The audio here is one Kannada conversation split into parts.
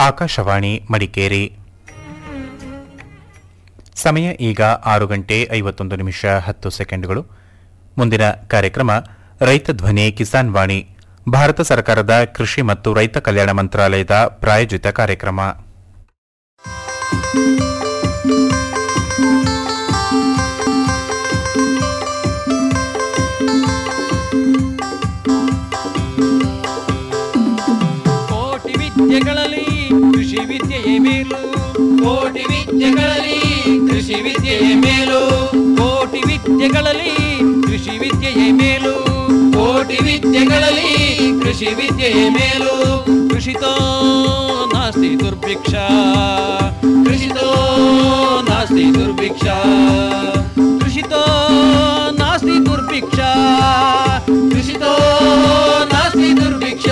ಆಕಾಶವಾಣಿ ಮಡಿಕೇರಿ ಸಮಯ ಈಗ ಆರು ಗಂಟೆ ಐವತ್ತೊಂದು ನಿಮಿಷ ಹತ್ತು ಸೆಕೆಂಡ್ಗಳು ಮುಂದಿನ ಕಾರ್ಯಕ್ರಮ ರೈತ ಧ್ವನಿ ಕಿಸಾನ್ ವಾಣಿ ಭಾರತ ಸರ್ಕಾರದ ಕೃಷಿ ಮತ್ತು ರೈತ ಕಲ್ಯಾಣ ಮಂತ್ರಾಲಯದ ಪ್ರಾಯೋಜಿತ ಕಾರ್ಯಕ್ರಮ ಕೋಟಿ ವಿದ್ಯೆಗಳಲ್ಲಿ ಕೃಷಿ ವಿದ್ಯೆಯೇ ಮೇಲು ಕೋಟಿ ವಿದ್ಯೆಗಳಲ್ಲಿ ಕೃಷಿ ವಿದ್ಯೆಯೇ ಮೇಲು ಕೋಟಿ ವಿದ್ಯೆಗಳಲ್ಲಿ ಕೃಷಿ ವಿದ್ಯೆಯೇ ಮೇಲು ಕೋಟಿ ವಿದ್ಯೆಗಳಲ್ಲಿ ಕೃಷಿ ವಿದ್ಯೆಯೇ ಮೇಲು ಕೃಷಿತೋ ನಾಸ್ತಿ ದುರ್ಭಿಕ್ಷ ಕೃಷಿತೋ ನಾಸ್ತಿ ದುರ್ಭಿಕ್ಷ ಕೃಷಿತೋ ನಾಸ್ತಿ ದುರ್ಭಿಕ್ಷ ಕೃಷಿತೋ ನಾಸ್ತಿ ದುರ್ಭಿಕ್ಷ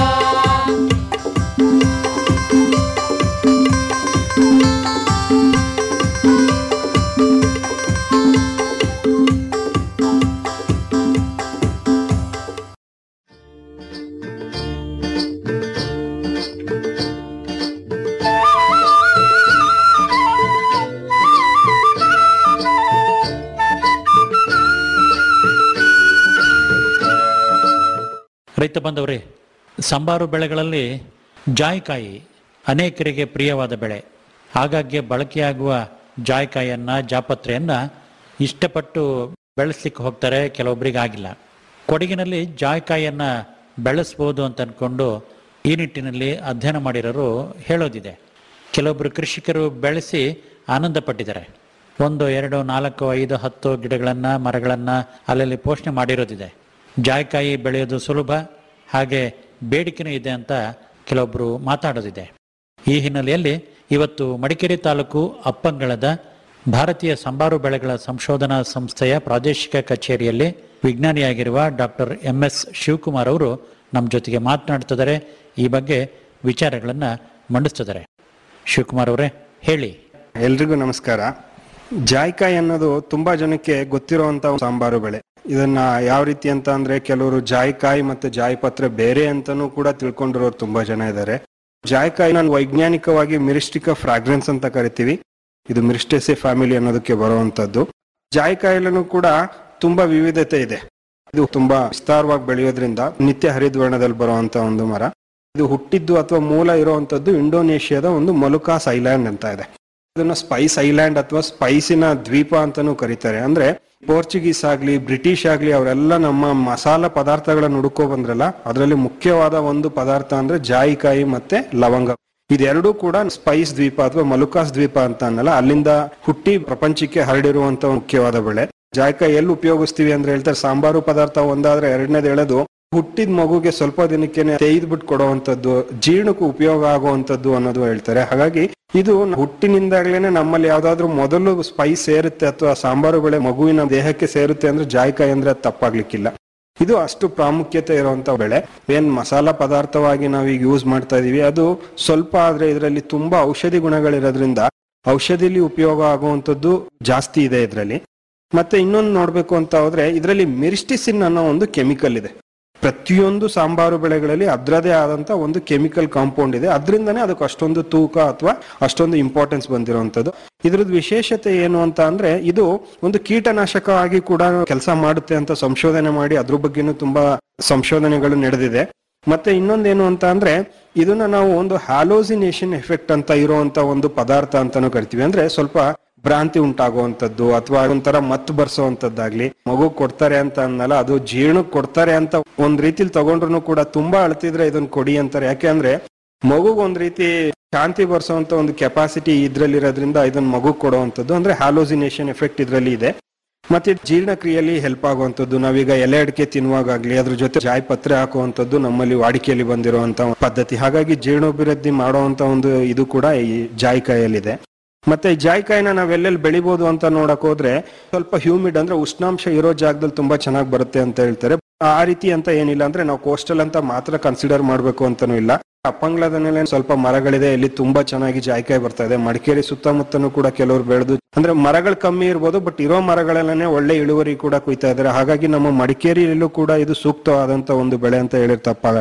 ರೈತ ಬಂದವರೇ ಸಂಬಾರು ಬೆಳೆಗಳಲ್ಲಿ ಜಾಯಿಕಾಯಿ ಅನೇಕರಿಗೆ ಪ್ರಿಯವಾದ ಬೆಳೆ ಆಗಾಗ್ಗೆ ಬಳಕೆಯಾಗುವ ಜಾಯಿಕಾಯಿಯನ್ನ ಜಾಪತ್ರೆಯನ್ನ ಇಷ್ಟಪಟ್ಟು ಬೆಳೆಸ್ಲಿಕ್ಕೆ ಹೋಗ್ತಾರೆ ಕೆಲವೊಬ್ಬರಿಗೆ ಆಗಿಲ್ಲ ಕೊಡಗಿನಲ್ಲಿ ಜಾಯಿಕಾಯಿಯನ್ನ ಬೆಳೆಸ್ಬೋದು ಅಂತ ಅನ್ಕೊಂಡು ಈ ನಿಟ್ಟಿನಲ್ಲಿ ಅಧ್ಯಯನ ಮಾಡಿರೋರು ಹೇಳೋದಿದೆ ಕೆಲವೊಬ್ಬರು ಕೃಷಿಕರು ಬೆಳೆಸಿ ಆನಂದ ಪಟ್ಟಿದ್ದಾರೆ ಒಂದು ಎರಡು ನಾಲ್ಕು ಐದು ಹತ್ತು ಗಿಡಗಳನ್ನ ಮರಗಳನ್ನ ಅಲ್ಲಲ್ಲಿ ಪೋಷಣೆ ಮಾಡಿರೋದಿದೆ ಜಾಯಿಕಾಯಿ ಬೆಳೆಯೋದು ಸುಲಭ ಹಾಗೆ ಬೇಡಿಕೆನೂ ಇದೆ ಅಂತ ಕೆಲವೊಬ್ಬರು ಮಾತಾಡೋದಿದೆ ಈ ಹಿನ್ನೆಲೆಯಲ್ಲಿ ಇವತ್ತು ಮಡಿಕೇರಿ ತಾಲೂಕು ಅಪ್ಪಂಗಳದ ಭಾರತೀಯ ಸಂಬಾರು ಬೆಳೆಗಳ ಸಂಶೋಧನಾ ಸಂಸ್ಥೆಯ ಪ್ರಾದೇಶಿಕ ಕಚೇರಿಯಲ್ಲಿ ವಿಜ್ಞಾನಿಯಾಗಿರುವ ಡಾಕ್ಟರ್ ಎಂ ಎಸ್ ಶಿವಕುಮಾರ್ ಅವರು ನಮ್ಮ ಜೊತೆಗೆ ಮಾತನಾಡ್ತಿದ್ದಾರೆ ಈ ಬಗ್ಗೆ ವಿಚಾರಗಳನ್ನ ಮಂಡಿಸ್ತಿದ್ದಾರೆ ಶಿವಕುಮಾರ್ ಅವರೇ ಹೇಳಿ ಎಲ್ರಿಗೂ ನಮಸ್ಕಾರ ಜಾಯ್ಕಾಯಿ ಅನ್ನೋದು ತುಂಬಾ ಜನಕ್ಕೆ ಗೊತ್ತಿರುವಂತ ಒಂದು ಸಾಂಬಾರು ಬೆಳೆ ಇದನ್ನ ಯಾವ ರೀತಿ ಅಂತ ಅಂದ್ರೆ ಕೆಲವರು ಜಾಯ್ಕಾಯಿ ಮತ್ತೆ ಜಾಯಿಪತ್ರೆ ಬೇರೆ ಅಂತಾನೂ ಕೂಡ ತಿಳ್ಕೊಂಡಿರೋರು ತುಂಬಾ ಜನ ಇದ್ದಾರೆ ಜಾಯ್ಕಾಯಿನ ವೈಜ್ಞಾನಿಕವಾಗಿ ಮಿರಿಸ್ಟಿಕ ಫ್ರಾಗ್ರೆನ್ಸ್ ಅಂತ ಕರಿತೀವಿ ಇದು ಮಿರಿಸ್ಟೆಸೆ ಫ್ಯಾಮಿಲಿ ಅನ್ನೋದಕ್ಕೆ ಬರುವಂತದ್ದು ಜಾಯ್ಕಾಯಿಲೂ ಕೂಡ ತುಂಬಾ ವಿವಿಧತೆ ಇದೆ ಇದು ತುಂಬಾ ವಿಸ್ತಾರವಾಗಿ ಬೆಳೆಯೋದ್ರಿಂದ ನಿತ್ಯ ಹರಿದ್ವರ್ಣದಲ್ಲಿ ಬರುವಂತ ಒಂದು ಮರ ಇದು ಹುಟ್ಟಿದ್ದು ಅಥವಾ ಮೂಲ ಇರುವಂತದ್ದು ಇಂಡೋನೇಷ್ಯಾದ ಒಂದು ಮಲುಕಾಸ್ ಐಲ್ಯಾಂಡ್ ಅಂತ ಇದೆ ಇದನ್ನ ಸ್ಪೈಸ್ ಐಲ್ಯಾಂಡ್ ಅಥವಾ ಸ್ಪೈಸಿನ ದ್ವೀಪ ಅಂತಾನೂ ಕರೀತಾರೆ ಅಂದ್ರೆ ಪೋರ್ಚುಗೀಸ್ ಆಗ್ಲಿ ಬ್ರಿಟಿಷ್ ಆಗ್ಲಿ ಅವರೆಲ್ಲ ನಮ್ಮ ಮಸಾಲ ಪದಾರ್ಥಗಳನ್ನ ಹುಡುಕೋ ಬಂದ್ರಲ್ಲ ಅದರಲ್ಲಿ ಮುಖ್ಯವಾದ ಒಂದು ಪದಾರ್ಥ ಅಂದ್ರೆ ಜಾಯಿಕಾಯಿ ಮತ್ತೆ ಲವಂಗ ಇದೆರಡೂ ಕೂಡ ಸ್ಪೈಸ್ ದ್ವೀಪ ಅಥವಾ ಮಲುಕಾಸ್ ದ್ವೀಪ ಅಂತ ಅನ್ನಲ್ಲ ಅಲ್ಲಿಂದ ಹುಟ್ಟಿ ಪ್ರಪಂಚಕ್ಕೆ ಹರಡಿರುವಂತ ಮುಖ್ಯವಾದ ಬೆಳೆ ಜಾಯಿಕಾಯಿ ಎಲ್ಲಿ ಉಪಯೋಗಿಸ್ತೀವಿ ಅಂದ್ರೆ ಹೇಳ್ತಾರೆ ಸಾಂಬಾರು ಪದಾರ್ಥ ಒಂದಾದ್ರೆ ಎರಡನೇದು ಹೇಳೋದು ಹುಟ್ಟಿದ ಮಗುಗೆ ಸ್ವಲ್ಪ ದಿನಕ್ಕೆ ತೆಗೆದ್ಬಿಟ್ಟು ಕೊಡುವಂತದ್ದು ಜೀರ್ಣಕ್ಕೂ ಉಪಯೋಗ ಆಗುವಂತದ್ದು ಅನ್ನೋದು ಹೇಳ್ತಾರೆ ಹಾಗಾಗಿ ಇದು ಹುಟ್ಟಿನಿಂದಾಗ್ಲೇನೆ ನಮ್ಮಲ್ಲಿ ಯಾವ್ದಾದ್ರು ಮೊದಲು ಸ್ಪೈಸ್ ಸೇರುತ್ತೆ ಅಥವಾ ಸಾಂಬಾರು ಬೆಳೆ ಮಗುವಿನ ದೇಹಕ್ಕೆ ಸೇರುತ್ತೆ ಅಂದ್ರೆ ಜಾಯಿಕಾಯಿ ಅಂದ್ರೆ ಅದು ತಪ್ಪಾಗ್ಲಿಕ್ಕಿಲ್ಲ ಇದು ಅಷ್ಟು ಪ್ರಾಮುಖ್ಯತೆ ಇರುವಂತ ಬೆಳೆ ಏನ್ ಮಸಾಲ ಪದಾರ್ಥವಾಗಿ ನಾವೀಗ ಯೂಸ್ ಮಾಡ್ತಾ ಇದೀವಿ ಅದು ಸ್ವಲ್ಪ ಆದ್ರೆ ಇದರಲ್ಲಿ ತುಂಬಾ ಔಷಧಿ ಗುಣಗಳಿರೋದ್ರಿಂದ ಔಷಧಿಲಿ ಉಪಯೋಗ ಆಗುವಂತದ್ದು ಜಾಸ್ತಿ ಇದೆ ಇದರಲ್ಲಿ ಮತ್ತೆ ಇನ್ನೊಂದು ನೋಡ್ಬೇಕು ಅಂತ ಹೋದ್ರೆ ಇದರಲ್ಲಿ ಮಿರಿಸ್ಟಿಸಿನ್ ಅನ್ನೋ ಒಂದು ಕೆಮಿಕಲ್ ಇದೆ ಪ್ರತಿಯೊಂದು ಸಾಂಬಾರು ಬೆಳೆಗಳಲ್ಲಿ ಅದ್ರದೇ ಆದಂತ ಒಂದು ಕೆಮಿಕಲ್ ಕಾಂಪೌಂಡ್ ಇದೆ ಅದರಿಂದನೇ ಅದಕ್ಕೆ ಅಷ್ಟೊಂದು ತೂಕ ಅಥವಾ ಅಷ್ಟೊಂದು ಇಂಪಾರ್ಟೆನ್ಸ್ ಬಂದಿರುವಂತದ್ದು ಇದ್ರದ್ದು ವಿಶೇಷತೆ ಏನು ಅಂತ ಅಂದ್ರೆ ಇದು ಒಂದು ಕೀಟನಾಶಕ ಆಗಿ ಕೂಡ ಕೆಲಸ ಮಾಡುತ್ತೆ ಅಂತ ಸಂಶೋಧನೆ ಮಾಡಿ ಅದ್ರ ಬಗ್ಗೆನೂ ತುಂಬಾ ಸಂಶೋಧನೆಗಳು ನಡೆದಿದೆ ಮತ್ತೆ ಇನ್ನೊಂದೇನು ಅಂತ ಅಂದ್ರೆ ಇದನ್ನ ನಾವು ಒಂದು ಹ್ಯಾಲೋಸಿನೇಷನ್ ಎಫೆಕ್ಟ್ ಅಂತ ಇರುವಂತ ಒಂದು ಪದಾರ್ಥ ಅಂತಾನು ಕರಿತೀವಿ ಅಂದ್ರೆ ಸ್ವಲ್ಪ ಭ್ರಾಂತಿ ಉಂಟಾಗುವಂತದ್ದು ಅಥವಾ ಒಂಥರ ಮತ್ತು ಬರ್ಸೋವಂತದ್ದಾಗ್ಲಿ ಮಗು ಕೊಡ್ತಾರೆ ಅಂತ ಅನ್ನಲ್ಲ ಅದು ಜೀರ್ಣಕ್ ಕೊಡ್ತಾರೆ ಅಂತ ಒಂದ್ ರೀತಿಲಿ ತಗೊಂಡ್ರು ಕೂಡ ತುಂಬಾ ಅಳ್ತಿದ್ರೆ ಇದನ್ನ ಕೊಡಿ ಅಂತಾರೆ ಯಾಕೆ ಅಂದ್ರೆ ಮಗುಗ್ ಒಂದ್ ರೀತಿ ಶಾಂತಿ ಬರ್ಸೋಂತ ಒಂದು ಕೆಪಾಸಿಟಿ ಇದ್ರಲ್ಲಿರೋದ್ರಿಂದ ಇದನ್ನ ಮಗು ಕೊಡುವಂತದ್ದು ಅಂದ್ರೆ ಹ್ಯಾಲೋಸಿನೇಷನ್ ಎಫೆಕ್ಟ್ ಇದ್ರಲ್ಲಿ ಇದೆ ಮತ್ತೆ ಜೀರ್ಣಕ್ರಿಯೆಯಲ್ಲಿ ಹೆಲ್ಪ್ ಆಗುವಂತದ್ದು ನಾವೀಗ ಎಲೆ ಅಡಿಕೆ ತಿನ್ನುವಾಗಲಿ ಅದ್ರ ಜೊತೆ ಜಾಯಿ ಪತ್ರೆ ಹಾಕುವಂತದ್ದು ನಮ್ಮಲ್ಲಿ ವಾಡಿಕೆಯಲ್ಲಿ ಬಂದಿರುವಂತ ಪದ್ಧತಿ ಹಾಗಾಗಿ ಜೀರ್ಣೋಭಿವೃದ್ಧಿ ಮಾಡುವಂತ ಒಂದು ಇದು ಕೂಡ ಈ ಜಾಯಿಕಾಯಲ್ಲಿದೆ ಮತ್ತೆ ಈ ಜಾಯಿಕಾಯಿನ ನಾವ್ ಎಲ್ಲೆಲ್ಲಿ ಬೆಳಿಬೋದು ಅಂತ ನೋಡಕ್ ಹೋದ್ರೆ ಸ್ವಲ್ಪ ಹ್ಯೂಮಿಡ್ ಅಂದ್ರೆ ಉಷ್ಣಾಂಶ ಇರೋ ಜಾಗದಲ್ಲಿ ತುಂಬಾ ಚೆನ್ನಾಗಿ ಬರುತ್ತೆ ಅಂತ ಹೇಳ್ತಾರೆ ಆ ರೀತಿ ಅಂತ ಏನಿಲ್ಲ ಅಂದ್ರೆ ನಾವು ಕೋಸ್ಟಲ್ ಅಂತ ಮಾತ್ರ ಕನ್ಸಿಡರ್ ಮಾಡ್ಬೇಕು ಅಂತಾನೂ ಇಲ್ಲ ಅಪ್ಪಂಗ್ಲದ ಮೇಲೆ ಸ್ವಲ್ಪ ಮರಗಳಿದೆ ಇಲ್ಲಿ ತುಂಬಾ ಚೆನ್ನಾಗಿ ಜಾಯಿಕಾಯಿ ಬರ್ತಾ ಇದೆ ಮಡಿಕೇರಿ ಸುತ್ತಮುತ್ತನೂ ಕೂಡ ಕೆಲವರು ಬೆಳೆದು ಅಂದ್ರೆ ಮರಗಳು ಕಮ್ಮಿ ಇರ್ಬೋದು ಬಟ್ ಇರೋ ಮರಗಳಲ್ಲೇ ಒಳ್ಳೆ ಇಳುವರಿ ಕೂಡ ಕುಯ್ತಾ ಇದ್ದಾರೆ ಹಾಗಾಗಿ ನಮ್ಮ ಮಡಿಕೇರಿಯಲ್ಲೂ ಕೂಡ ಇದು ಸೂಕ್ತವಾದಂತ ಒಂದು ಬೆಳೆ ಅಂತ ಹೇಳಿರ್ ತಪ್ಪಾಗಲ್ಲ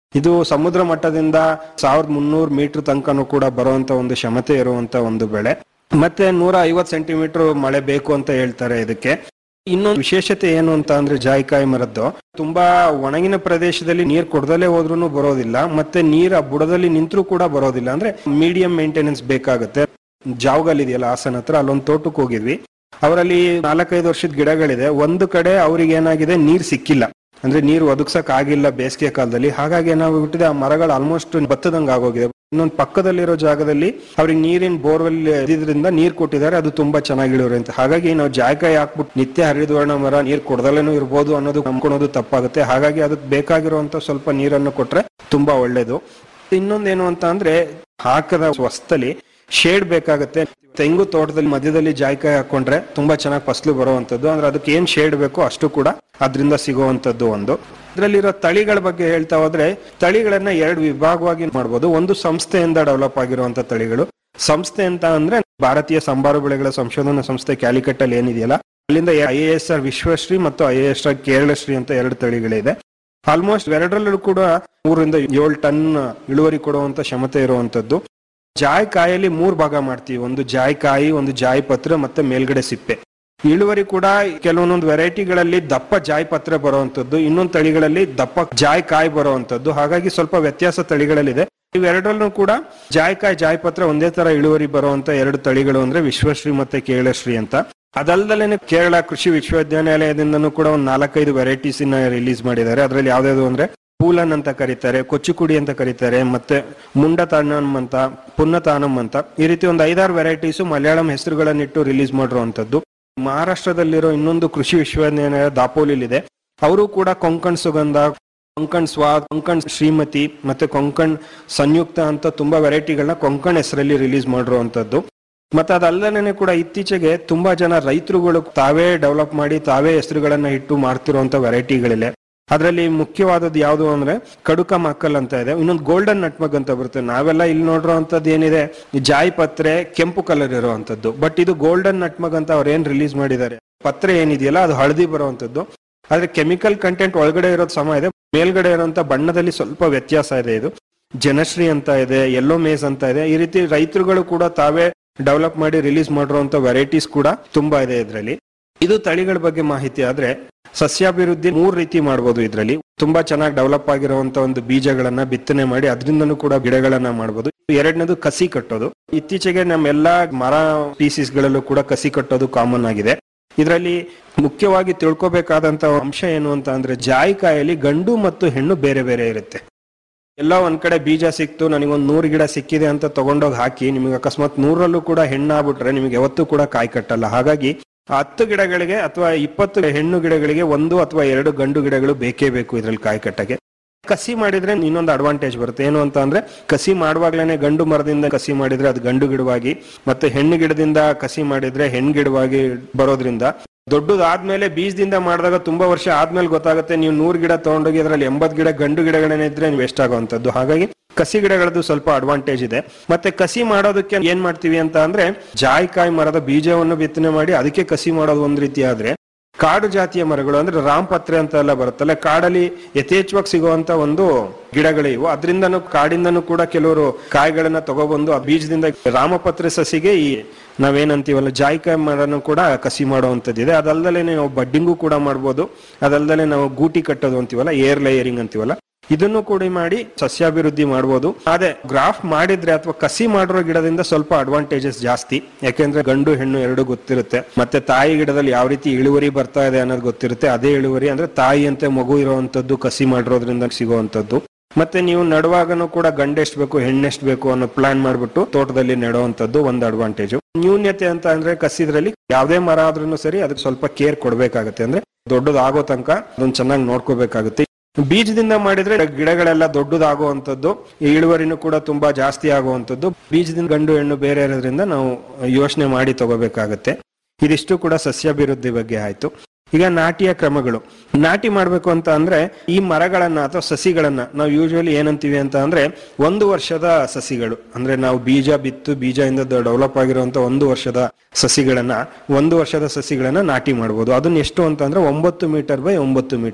ಇದು ಸಮುದ್ರ ಮಟ್ಟದಿಂದ ಸಾವಿರದ ಮುನ್ನೂರು ಮೀಟರ್ ತನಕನೂ ಕೂಡ ಬರುವಂತ ಒಂದು ಕ್ಷಮತೆ ಇರುವಂತ ಒಂದು ಬೆಳೆ ಮತ್ತೆ ನೂರ ಐವತ್ತು ಸೆಂಟಿಮೀಟರ್ ಮಳೆ ಬೇಕು ಅಂತ ಹೇಳ್ತಾರೆ ಇದಕ್ಕೆ ಇನ್ನೊಂದು ವಿಶೇಷತೆ ಏನು ಅಂತ ಅಂದ್ರೆ ಜಾಯಿಕಾಯಿ ಮರದ್ದು ತುಂಬಾ ಒಣಗಿನ ಪ್ರದೇಶದಲ್ಲಿ ನೀರ್ ಕೊಡದಲ್ಲೇ ಹೋದ್ರೂ ಬರೋದಿಲ್ಲ ಮತ್ತೆ ನೀರ್ ಆ ಬುಡದಲ್ಲಿ ನಿಂತರೂ ಕೂಡ ಬರೋದಿಲ್ಲ ಅಂದ್ರೆ ಮೀಡಿಯಂ ಮೇಂಟೆನೆನ್ಸ್ ಬೇಕಾಗುತ್ತೆ ಜಾವಗಲ್ ಇದೆಯಲ್ಲ ಹಾಸನ ಹತ್ರ ಅಲ್ಲೊಂದು ತೋಟಕ್ಕೆ ಹೋಗಿದ್ವಿ ಅವರಲ್ಲಿ ನಾಲ್ಕೈದು ವರ್ಷದ ಗಿಡಗಳಿದೆ ಒಂದು ಕಡೆ ಅವ್ರಿಗೆ ಏನಾಗಿದೆ ನೀರ್ ಸಿಕ್ಕಿಲ್ಲ ಅಂದ್ರೆ ನೀರು ಒದಗ್ಸಕ್ ಆಗಿಲ್ಲ ಬೇಸಿಗೆ ಕಾಲದಲ್ಲಿ ಹಾಗಾಗಿ ಏನಾಗ್ಬಿಟ್ಟಿದೆ ಆ ಮರಗಳು ಆಲ್ಮೋಸ್ಟ್ ಬತ್ತದಂಗ ಆಗೋಗಿದೆ ಇನ್ನೊಂದು ಪಕ್ಕದಲ್ಲಿರೋ ಜಾಗದಲ್ಲಿ ಅವ್ರಿಗೆ ನೀರಿನ ಬೋರ್ವೆಲ್ ಇದ್ರಿಂದ ನೀರ್ ಕೊಟ್ಟಿದ್ದಾರೆ ಅದು ತುಂಬಾ ಚೆನ್ನಾಗಿ ಇಳುವರಿ ಅಂತ ಹಾಗಾಗಿ ನಾವು ಜಾಯಕಾಯಿ ಹಾಕ್ಬಿಟ್ಟು ನಿತ್ಯ ಹರಿದ್ವರ್ಣ ಮರ ನೀರ್ ಕೊಡದಲ್ಲೇನೂ ಇರ್ಬೋದು ಅನ್ನೋದು ನಂಬ್ಕೊಳೋದು ತಪ್ಪಾಗುತ್ತೆ ಹಾಗಾಗಿ ಅದಕ್ಕೆ ಬೇಕಾಗಿರುವಂತ ಸ್ವಲ್ಪ ನೀರನ್ನು ಕೊಟ್ರೆ ತುಂಬಾ ಒಳ್ಳೇದು ಇನ್ನೊಂದೇನು ಅಂತ ಅಂದ್ರೆ ಹಾಕದ ಹೊಸ್ತಲ್ಲಿ ಶೇಡ್ ಬೇಕಾಗುತ್ತೆ ತೆಂಗು ತೋಟದಲ್ಲಿ ಮಧ್ಯದಲ್ಲಿ ಜಾಯ್ಕಾಯಿ ಹಾಕೊಂಡ್ರೆ ತುಂಬಾ ಚೆನ್ನಾಗಿ ಫಸಲು ಬರುವಂತದ್ದು ಅಂದ್ರೆ ಅದಕ್ಕೆ ಏನ್ ಶೇಡ್ ಬೇಕೋ ಅಷ್ಟು ಕೂಡ ಅದರಿಂದ ಸಿಗುವಂತದ್ದು ಒಂದು ಇದರಲ್ಲಿರೋ ತಳಿಗಳ ಬಗ್ಗೆ ಹೇಳ್ತಾ ಹೋದ್ರೆ ತಳಿಗಳನ್ನ ಎರಡು ವಿಭಾಗವಾಗಿ ಮಾಡ್ಬೋದು ಒಂದು ಸಂಸ್ಥೆಯಿಂದ ಡೆವಲಪ್ ಆಗಿರುವಂತ ತಳಿಗಳು ಸಂಸ್ಥೆ ಅಂತ ಅಂದ್ರೆ ಭಾರತೀಯ ಸಂಬಾರು ಬೆಳೆಗಳ ಸಂಶೋಧನಾ ಸಂಸ್ಥೆ ಕ್ಯಾಲಿಕಟ್ ಅಲ್ಲಿ ಏನಿದೆಯಲ್ಲ ಅಲ್ಲಿಂದ I A S R Vishwashree ಮತ್ತು I A S R Keralashree ಅಂತ ಎರಡು ತಳಿಗಳಿದೆ ಆಲ್ಮೋಸ್ಟ್ ಎರಡರಲ್ಲೂ ಕೂಡ ಮೂರರಿಂದ ಏಳು ಟನ್ ಇಳುವರಿ ಕೊಡುವಂತ ಕ್ಷಮತೆ ಇರುವಂತದ್ದು ಜಾಯ್ ಕಾಯಲ್ಲಿ ಮೂರ್ ಭಾಗ ಮಾಡ್ತೀವಿ ಒಂದು ಜಾಯ್ ಕಾಯಿ ಒಂದು ಜಾಯ್ ಪತ್ರ ಮತ್ತೆ ಮೇಲ್ಗಡೆ ಸಿಪ್ಪೆ ಇಳುವರಿ ಕೂಡ ಕೆಲವೊಂದೊಂದು ವೆರೈಟಿಗಳಲ್ಲಿ ದಪ್ಪ ಜಾಯ್ ಪತ್ರ ಬರುವಂತದ್ದು ಇನ್ನೊಂದು ತಳಿಗಳಲ್ಲಿ ದಪ್ಪ ಜಾಯ್ ಕಾಯಿ ಬರುವಂತದ್ದು ಹಾಗಾಗಿ ಸ್ವಲ್ಪ ವ್ಯತ್ಯಾಸ ತಳಿಗಳಲ್ಲಿದೆ ಇವೆರಡರಲ್ಲೂ ಕೂಡ ಜಾಯ್ಕಾಯಿ ಜಾಯ್ ಪತ್ರ ಒಂದೇ ತರ ಇಳುವರಿ ಬರುವಂತ ಎರಡು ತಳಿಗಳು ಅಂದ್ರೆ ವಿಶ್ವಶ್ರೀ ಮತ್ತೆ ಕೇರಳಶ್ರೀ ಅಂತ ಅದಲ್ದಲೇನೆ ಕೇರಳ ಕೃಷಿ ವಿಶ್ವವಿದ್ಯಾನಿಲಯದಿಂದನೂ ಕೂಡ ಒಂದು ನಾಲ್ಕೈದು ವೆರೈಟೀಸ್ ರಿಲೀಸ್ ಮಾಡಿದ್ದಾರೆ ಅದರಲ್ಲಿ ಯಾವ್ದಾದ್ರು ಅಂದ್ರೆ ಪೂಲನ್ ಅಂತ ಕರೀತಾರೆ ಕೊಚ್ಚುಕುಡಿ ಅಂತ ಕರೀತಾರೆ ಮತ್ತೆ ಮುಂಡತಾನಂ ಅಂತ ಪುನ್ನತಾನಂ ಅಂತ ಈ ರೀತಿ ಒಂದು ಐದಾರು ವೆರೈಟೀಸ್ ಮಲಯಾಳಂ ಹೆಸರುಗಳನ್ನಿಟ್ಟು ರಿಲೀಸ್ ಮಾಡಿರುವಂತದ್ದು ಮಹಾರಾಷ್ಟ್ರದಲ್ಲಿರೋ ಇನ್ನೊಂದು ಕೃಷಿ ವಿಶ್ವವಿದ್ಯಾನಿಲಯ ದಾಪೋಲಿಲಿದೆ ಅವರು ಕೂಡ ಕೊಂಕಣ್ ಸುಗಂಧ ಕೊಂಕಣ್ ಸ್ವಾದ್ ಕೊಂಕಣ್ ಶ್ರೀಮತಿ ಮತ್ತೆ ಕೊಂಕಣ್ ಸಂಯುಕ್ತ ಅಂತ ತುಂಬಾ ವೆರೈಟಿಗಳನ್ನ ಕೊಂಕಣ್ ಹೆಸರಲ್ಲಿ ರಿಲೀಸ್ ಮಾಡಿರುವಂತದ್ದು ಮತ್ತೆ ಅದಲ್ಲದೇನೆ ಕೂಡ ಇತ್ತೀಚೆಗೆ ತುಂಬಾ ಜನ ರೈತರುಗಳು ತಾವೇ ಡೆವಲಪ್ ಮಾಡಿ ತಾವೇ ಹೆಸರುಗಳನ್ನ ಇಟ್ಟು ಮಾಡ್ತಿರುವಂತ ವೆರೈಟಿಗಳಿವೆ ಅದರಲ್ಲಿ ಮುಖ್ಯವಾದದ್ದು ಯಾವುದು ಅಂದ್ರೆ ಕಡುಕ ಮಕ್ಕಲ್ ಅಂತ ಇದೆ ಇನ್ನೊಂದು ಗೋಲ್ಡನ್ ನಟ್ಮಗ್ ಅಂತ ಬರುತ್ತೆ ನಾವೆಲ್ಲ ಇಲ್ಲಿ ನೋಡಿರುವಂತದ್ದು ಏನಿದೆ ಈ ಜಾಯ್ ಪತ್ರೆ ಕೆಂಪು ಕಲರ್ ಇರುವಂತದ್ದು ಬಟ್ ಇದು ಗೋಲ್ಡನ್ ನಟ್ಮಗ್ ಅಂತ ಅವ್ರು ಏನ್ ರಿಲೀಸ್ ಮಾಡಿದ್ದಾರೆ ಪತ್ರೆ ಏನಿದೆಯಲ್ಲ ಅದು ಹಳದಿ ಬರುವಂತದ್ದು ಆದ್ರೆ ಕೆಮಿಕಲ್ ಕಂಟೆಂಟ್ ಒಳಗಡೆ ಇರೋದು ಸಮ ಇದೆ ಮೇಲ್ಗಡೆ ಇರುವಂತ ಬಣ್ಣದಲ್ಲಿ ಸ್ವಲ್ಪ ವ್ಯತ್ಯಾಸ ಇದೆ ಇದು ಜನಶ್ರೀ ಅಂತ ಇದೆ ಯೆಲ್ಲೋ ಮೇಸ್ ಅಂತ ಇದೆ ಈ ರೀತಿ ರೈತರುಗಳು ಕೂಡ ತಾವೇ ಡೆವಲಪ್ ಮಾಡಿ ರಿಲೀಸ್ ಮಾಡಿರುವಂತ ವೆರೈಟೀಸ್ ಕೂಡ ತುಂಬಾ ಇದೆ ಇದರಲ್ಲಿ ಇದು ತಳಿಗಳ ಬಗ್ಗೆ ಮಾಹಿತಿ ಆದ್ರೆ ಸಸ್ಯಾಭಿವೃದ್ಧಿ ಮೂರ್ ರೀತಿ ಮಾಡಬಹುದು ಇದರಲ್ಲಿ ತುಂಬಾ ಚೆನ್ನಾಗಿ ಡೆವಲಪ್ ಆಗಿರುವಂತ ಒಂದು ಬೀಜಗಳನ್ನ ಬಿತ್ತನೆ ಮಾಡಿ ಅದರಿಂದನೂ ಕೂಡ ಗಿಡಗಳನ್ನ ಮಾಡಬಹುದು ಎರಡನೇದು ಕಸಿ ಕಟ್ಟೋದು ಇತ್ತೀಚೆಗೆ ನಮ್ಮೆಲ್ಲಾ ಮರ ಪೀಸಿಸ್ ಗಳಲ್ಲೂ ಕೂಡ ಕಸಿ ಕಟ್ಟೋದು ಕಾಮನ್ ಆಗಿದೆ ಇದರಲ್ಲಿ ಮುಖ್ಯವಾಗಿ ತಿಳ್ಕೊಬೇಕಾದಂತ ಅಂಶ ಏನು ಅಂತ ಅಂದ್ರೆ ಜಾಯಿಕಾಯಲ್ಲಿ ಗಂಡು ಮತ್ತು ಹೆಣ್ಣು ಬೇರೆ ಬೇರೆ ಇರುತ್ತೆ ಎಲ್ಲ ಒಂದ್ ಕಡೆ ಬೀಜ ಸಿಕ್ತು ನನಗೊಂದ್ ನೂರು ಗಿಡ ಸಿಕ್ಕಿದೆ ಅಂತ ತಗೊಂಡೋಗಿ ಹಾಕಿ ನಿಮಗೆ ಅಕಸ್ಮಾತ್ ನೂರಲ್ಲೂ ಕೂಡ ಹೆಣ್ಣಾಗ್ಬಿಟ್ರೆ ನಿಮಗೆ ಯಾವತ್ತೂ ಕೂಡ ಕಾಯಿ ಕಟ್ಟಲ್ಲ ಹಾಗಾಗಿ ಆ ಹತ್ತು ಗಿಡಗಳಿಗೆ ಅಥವಾ ಇಪ್ಪತ್ತು ಹೆಣ್ಣು ಗಿಡಗಳಿಗೆ ಒಂದು ಅಥವಾ ಎರಡು ಗಂಡು ಗಿಡಗಳು ಬೇಕೇ ಬೇಕು ಇದ್ರಲ್ಲಿ ಕಾಯಿ ಕಟ್ಟಕ್ಕೆ ಕಸಿ ಮಾಡಿದ್ರೆ ಇನ್ನೊಂದು ಅಡ್ವಾಂಟೇಜ್ ಬರುತ್ತೆ ಏನು ಅಂತ ಅಂದ್ರೆ ಕಸಿ ಮಾಡುವಾಗ್ಲೇನೆ ಗಂಡು ಮರದಿಂದ ಕಸಿ ಮಾಡಿದ್ರೆ ಅದು ಗಂಡು ಗಿಡವಾಗಿ ಮತ್ತೆ ಹೆಣ್ಣು ಗಿಡದಿಂದ ಕಸಿ ಮಾಡಿದ್ರೆ ಹೆಣ್ಣು ಗಿಡವಾಗಿ ಬರೋದ್ರಿಂದ ದೊಡ್ಡದಾದ್ಮೇಲೆ ಬೀಜದಿಂದ ಮಾಡಿದಾಗ ತುಂಬಾ ವರ್ಷ ಆದ್ಮೇಲೆ ಗೊತ್ತಾಗುತ್ತೆ ನೀವು ನೂರ್ ಗಿಡ ತಗೊಂಡೋಗಿ ಅದ್ರಲ್ಲಿ ಎಂಬತ್ ಗಿಡ ಗಂಡು ಗಿಡಗಳೇನೆ ಇದ್ರೆ ನೀವು ವೇಸ್ಟ್ ಆಗುವಂತದ್ದು ಹಾಗಾಗಿ ಕಸಿ ಗಿಡಗಳದ್ದು ಸ್ವಲ್ಪ ಅಡ್ವಾಂಟೇಜ್ ಇದೆ ಮತ್ತೆ ಕಸಿ ಮಾಡೋದಕ್ಕೆ ಏನ್ ಮಾಡ್ತೀವಿ ಅಂತ ಅಂದ್ರೆ ಜಾಯಿಕಾಯಿ ಮರದ ಬೀಜವನ್ನು ಬಿತ್ತನೆ ಮಾಡಿ ಅದಕ್ಕೆ ಕಸಿ ಮಾಡೋದು ಒಂದ್ ರೀತಿ ಆದ್ರೆ ಕಾಡು ಜಾತಿಯ ಮರಗಳು ಅಂದ್ರೆ ರಾಮಪತ್ರೆ ಅಂತ ಎಲ್ಲ ಬರುತ್ತಲ್ಲ ಕಾಡಲ್ಲಿ ಯಥೇಚ್ಛವಾಗಿ ಸಿಗುವಂತ ಒಂದು ಗಿಡಗಳು ಇವು ಅದರಿಂದನೂ ಕಾಡಿಂದನೂ ಕೂಡ ಕೆಲವರು ಕಾಯಿಗಳನ್ನ ತಗೊಬಂದು ಆ ಬೀಜದಿಂದ ರಾಮಪತ್ರೆ ಸಸಿಗೆ ಈ ನಾವೇನಂತೀವಲ್ಲ ಜಾಯಿಕಾಯಿ ಮರನು ಕೂಡ ಕಸಿ ಮಾಡುವಂತದ್ದಿದೆ ಅದಲ್ದಲೆ ನಾವು ಬಡ್ಡಿಂಗು ಕೂಡ ಮಾಡ್ಬೋದು ಅದಲ್ದಲೆ ನಾವು ಗೂಟಿ ಕಟ್ಟೋದು ಅಂತೀವಲ್ಲ ಏರ್ ಲೇಯರಿಂಗ್ ಅಂತೀವಲ್ಲ ಇದನ್ನು ಕೂಡ ಮಾಡಿ ಸಸ್ಯಾಭಿವೃದ್ಧಿ ಮಾಡ್ಬೋದು ಅದೇ ಗ್ರಾಫ್ ಮಾಡಿದ್ರೆ ಅಥವಾ ಕಸಿ ಮಾಡಿರೋ ಗಿಡದಿಂದ ಸ್ವಲ್ಪ ಅಡ್ವಾಂಟೇಜಸ್ ಜಾಸ್ತಿ ಯಾಕೆಂದ್ರೆ ಗಂಡು ಹೆಣ್ಣು ಎರಡು ಗೊತ್ತಿರುತ್ತೆ ಮತ್ತೆ ತಾಯಿ ಗಿಡದಲ್ಲಿ ಯಾವ ರೀತಿ ಇಳುವರಿ ಬರ್ತಾ ಇದೆ ಅನ್ನೋದು ಗೊತ್ತಿರುತ್ತೆ ಅದೇ ಇಳುವರಿ ಅಂದ್ರೆ ತಾಯಿಯಂತೆ ಮಗು ಇರುವಂತದ್ದು ಕಸಿ ಮಾಡಿರೋದ್ರಿಂದ ಸಿಗುವಂತದ್ದು ಮತ್ತೆ ನೀವು ನಡುವಾಗನು ಕೂಡ ಗಂಡೆಷ್ಟು ಬೇಕು ಹೆಣ್ಣೆಷ್ಟು ಬೇಕು ಅನ್ನೋ ಪ್ಲಾನ್ ಮಾಡ್ಬಿಟ್ಟು ತೋಟದಲ್ಲಿ ನೆಡುವಂತದ್ದು ಒಂದು ಅಡ್ವಾಂಟೇಜ್ ನ್ಯೂನ್ಯತೆ ಅಂತ ಅಂದ್ರೆ ಕಸಿದ್ರಲ್ಲಿ ಯಾವ್ದೇ ಮರ ಆದ್ರೂ ಸರಿ ಅದಕ್ಕೆ ಸ್ವಲ್ಪ ಕೇರ್ ಕೊಡ್ಬೇಕಾಗತ್ತೆ ಅಂದ್ರೆ ದೊಡ್ಡದಾಗೋ ತನಕ ಅದನ್ನ ಚೆನ್ನಾಗಿ ನೋಡ್ಕೋಬೇಕಾಗುತ್ತೆ ಬೀಜದಿಂದ ಮಾಡಿದ್ರೆ ಗಿಡಗಳೆಲ್ಲ ದೊಡ್ಡದಾಗುವಂತದ್ದು ಇಳುವರಿನೂ ಕೂಡ ತುಂಬಾ ಜಾಸ್ತಿ ಆಗುವಂತದ್ದು ಬೀಜದಿಂದ ಗಂಡು ಹೆಣ್ಣು ಬೇರೆ ಇರೋದ್ರಿಂದ ನಾವು ಯೋಚನೆ ಮಾಡಿ ತಗೋಬೇಕಾಗತ್ತೆ ಇದಿಷ್ಟು ಕೂಡ ಸಸ್ಯಾಭಿವೃದ್ಧಿ ಬಗ್ಗೆ ಆಯ್ತು ಈಗ ನಾಟಿಯ ಕ್ರಮಗಳು ನಾಟಿ ಮಾಡ್ಬೇಕು ಅಂತ ಅಂದ್ರೆ ಈ ಮರಗಳನ್ನ ಅಥವಾ ಸಸಿಗಳನ್ನ ನಾವು ಯೂಶುವಲಿ ಏನಂತೀವಿ ಅಂತ ಅಂದ್ರೆ ಒಂದು ವರ್ಷದ ಸಸಿಗಳು ಅಂದ್ರೆ ನಾವು ಬೀಜ ಬಿತ್ತು ಬೀಜದಿಂದ ಡೆವಲಪ್ ಆಗಿರುವಂತ ಒಂದು ವರ್ಷದ ಸಸಿಗಳನ್ನ ಒಂದು ವರ್ಷದ ಸಸಿಗಳನ್ನ ನಾಟಿ ಮಾಡ್ಬೋದು ಅದನ್ನ ಎಷ್ಟು ಅಂತ ಅಂದ್ರೆ ಒಂಬತ್ತು ಮೀಟರ್ ಬೈ ಒಂಬತ್ತು ಮೀಟರ್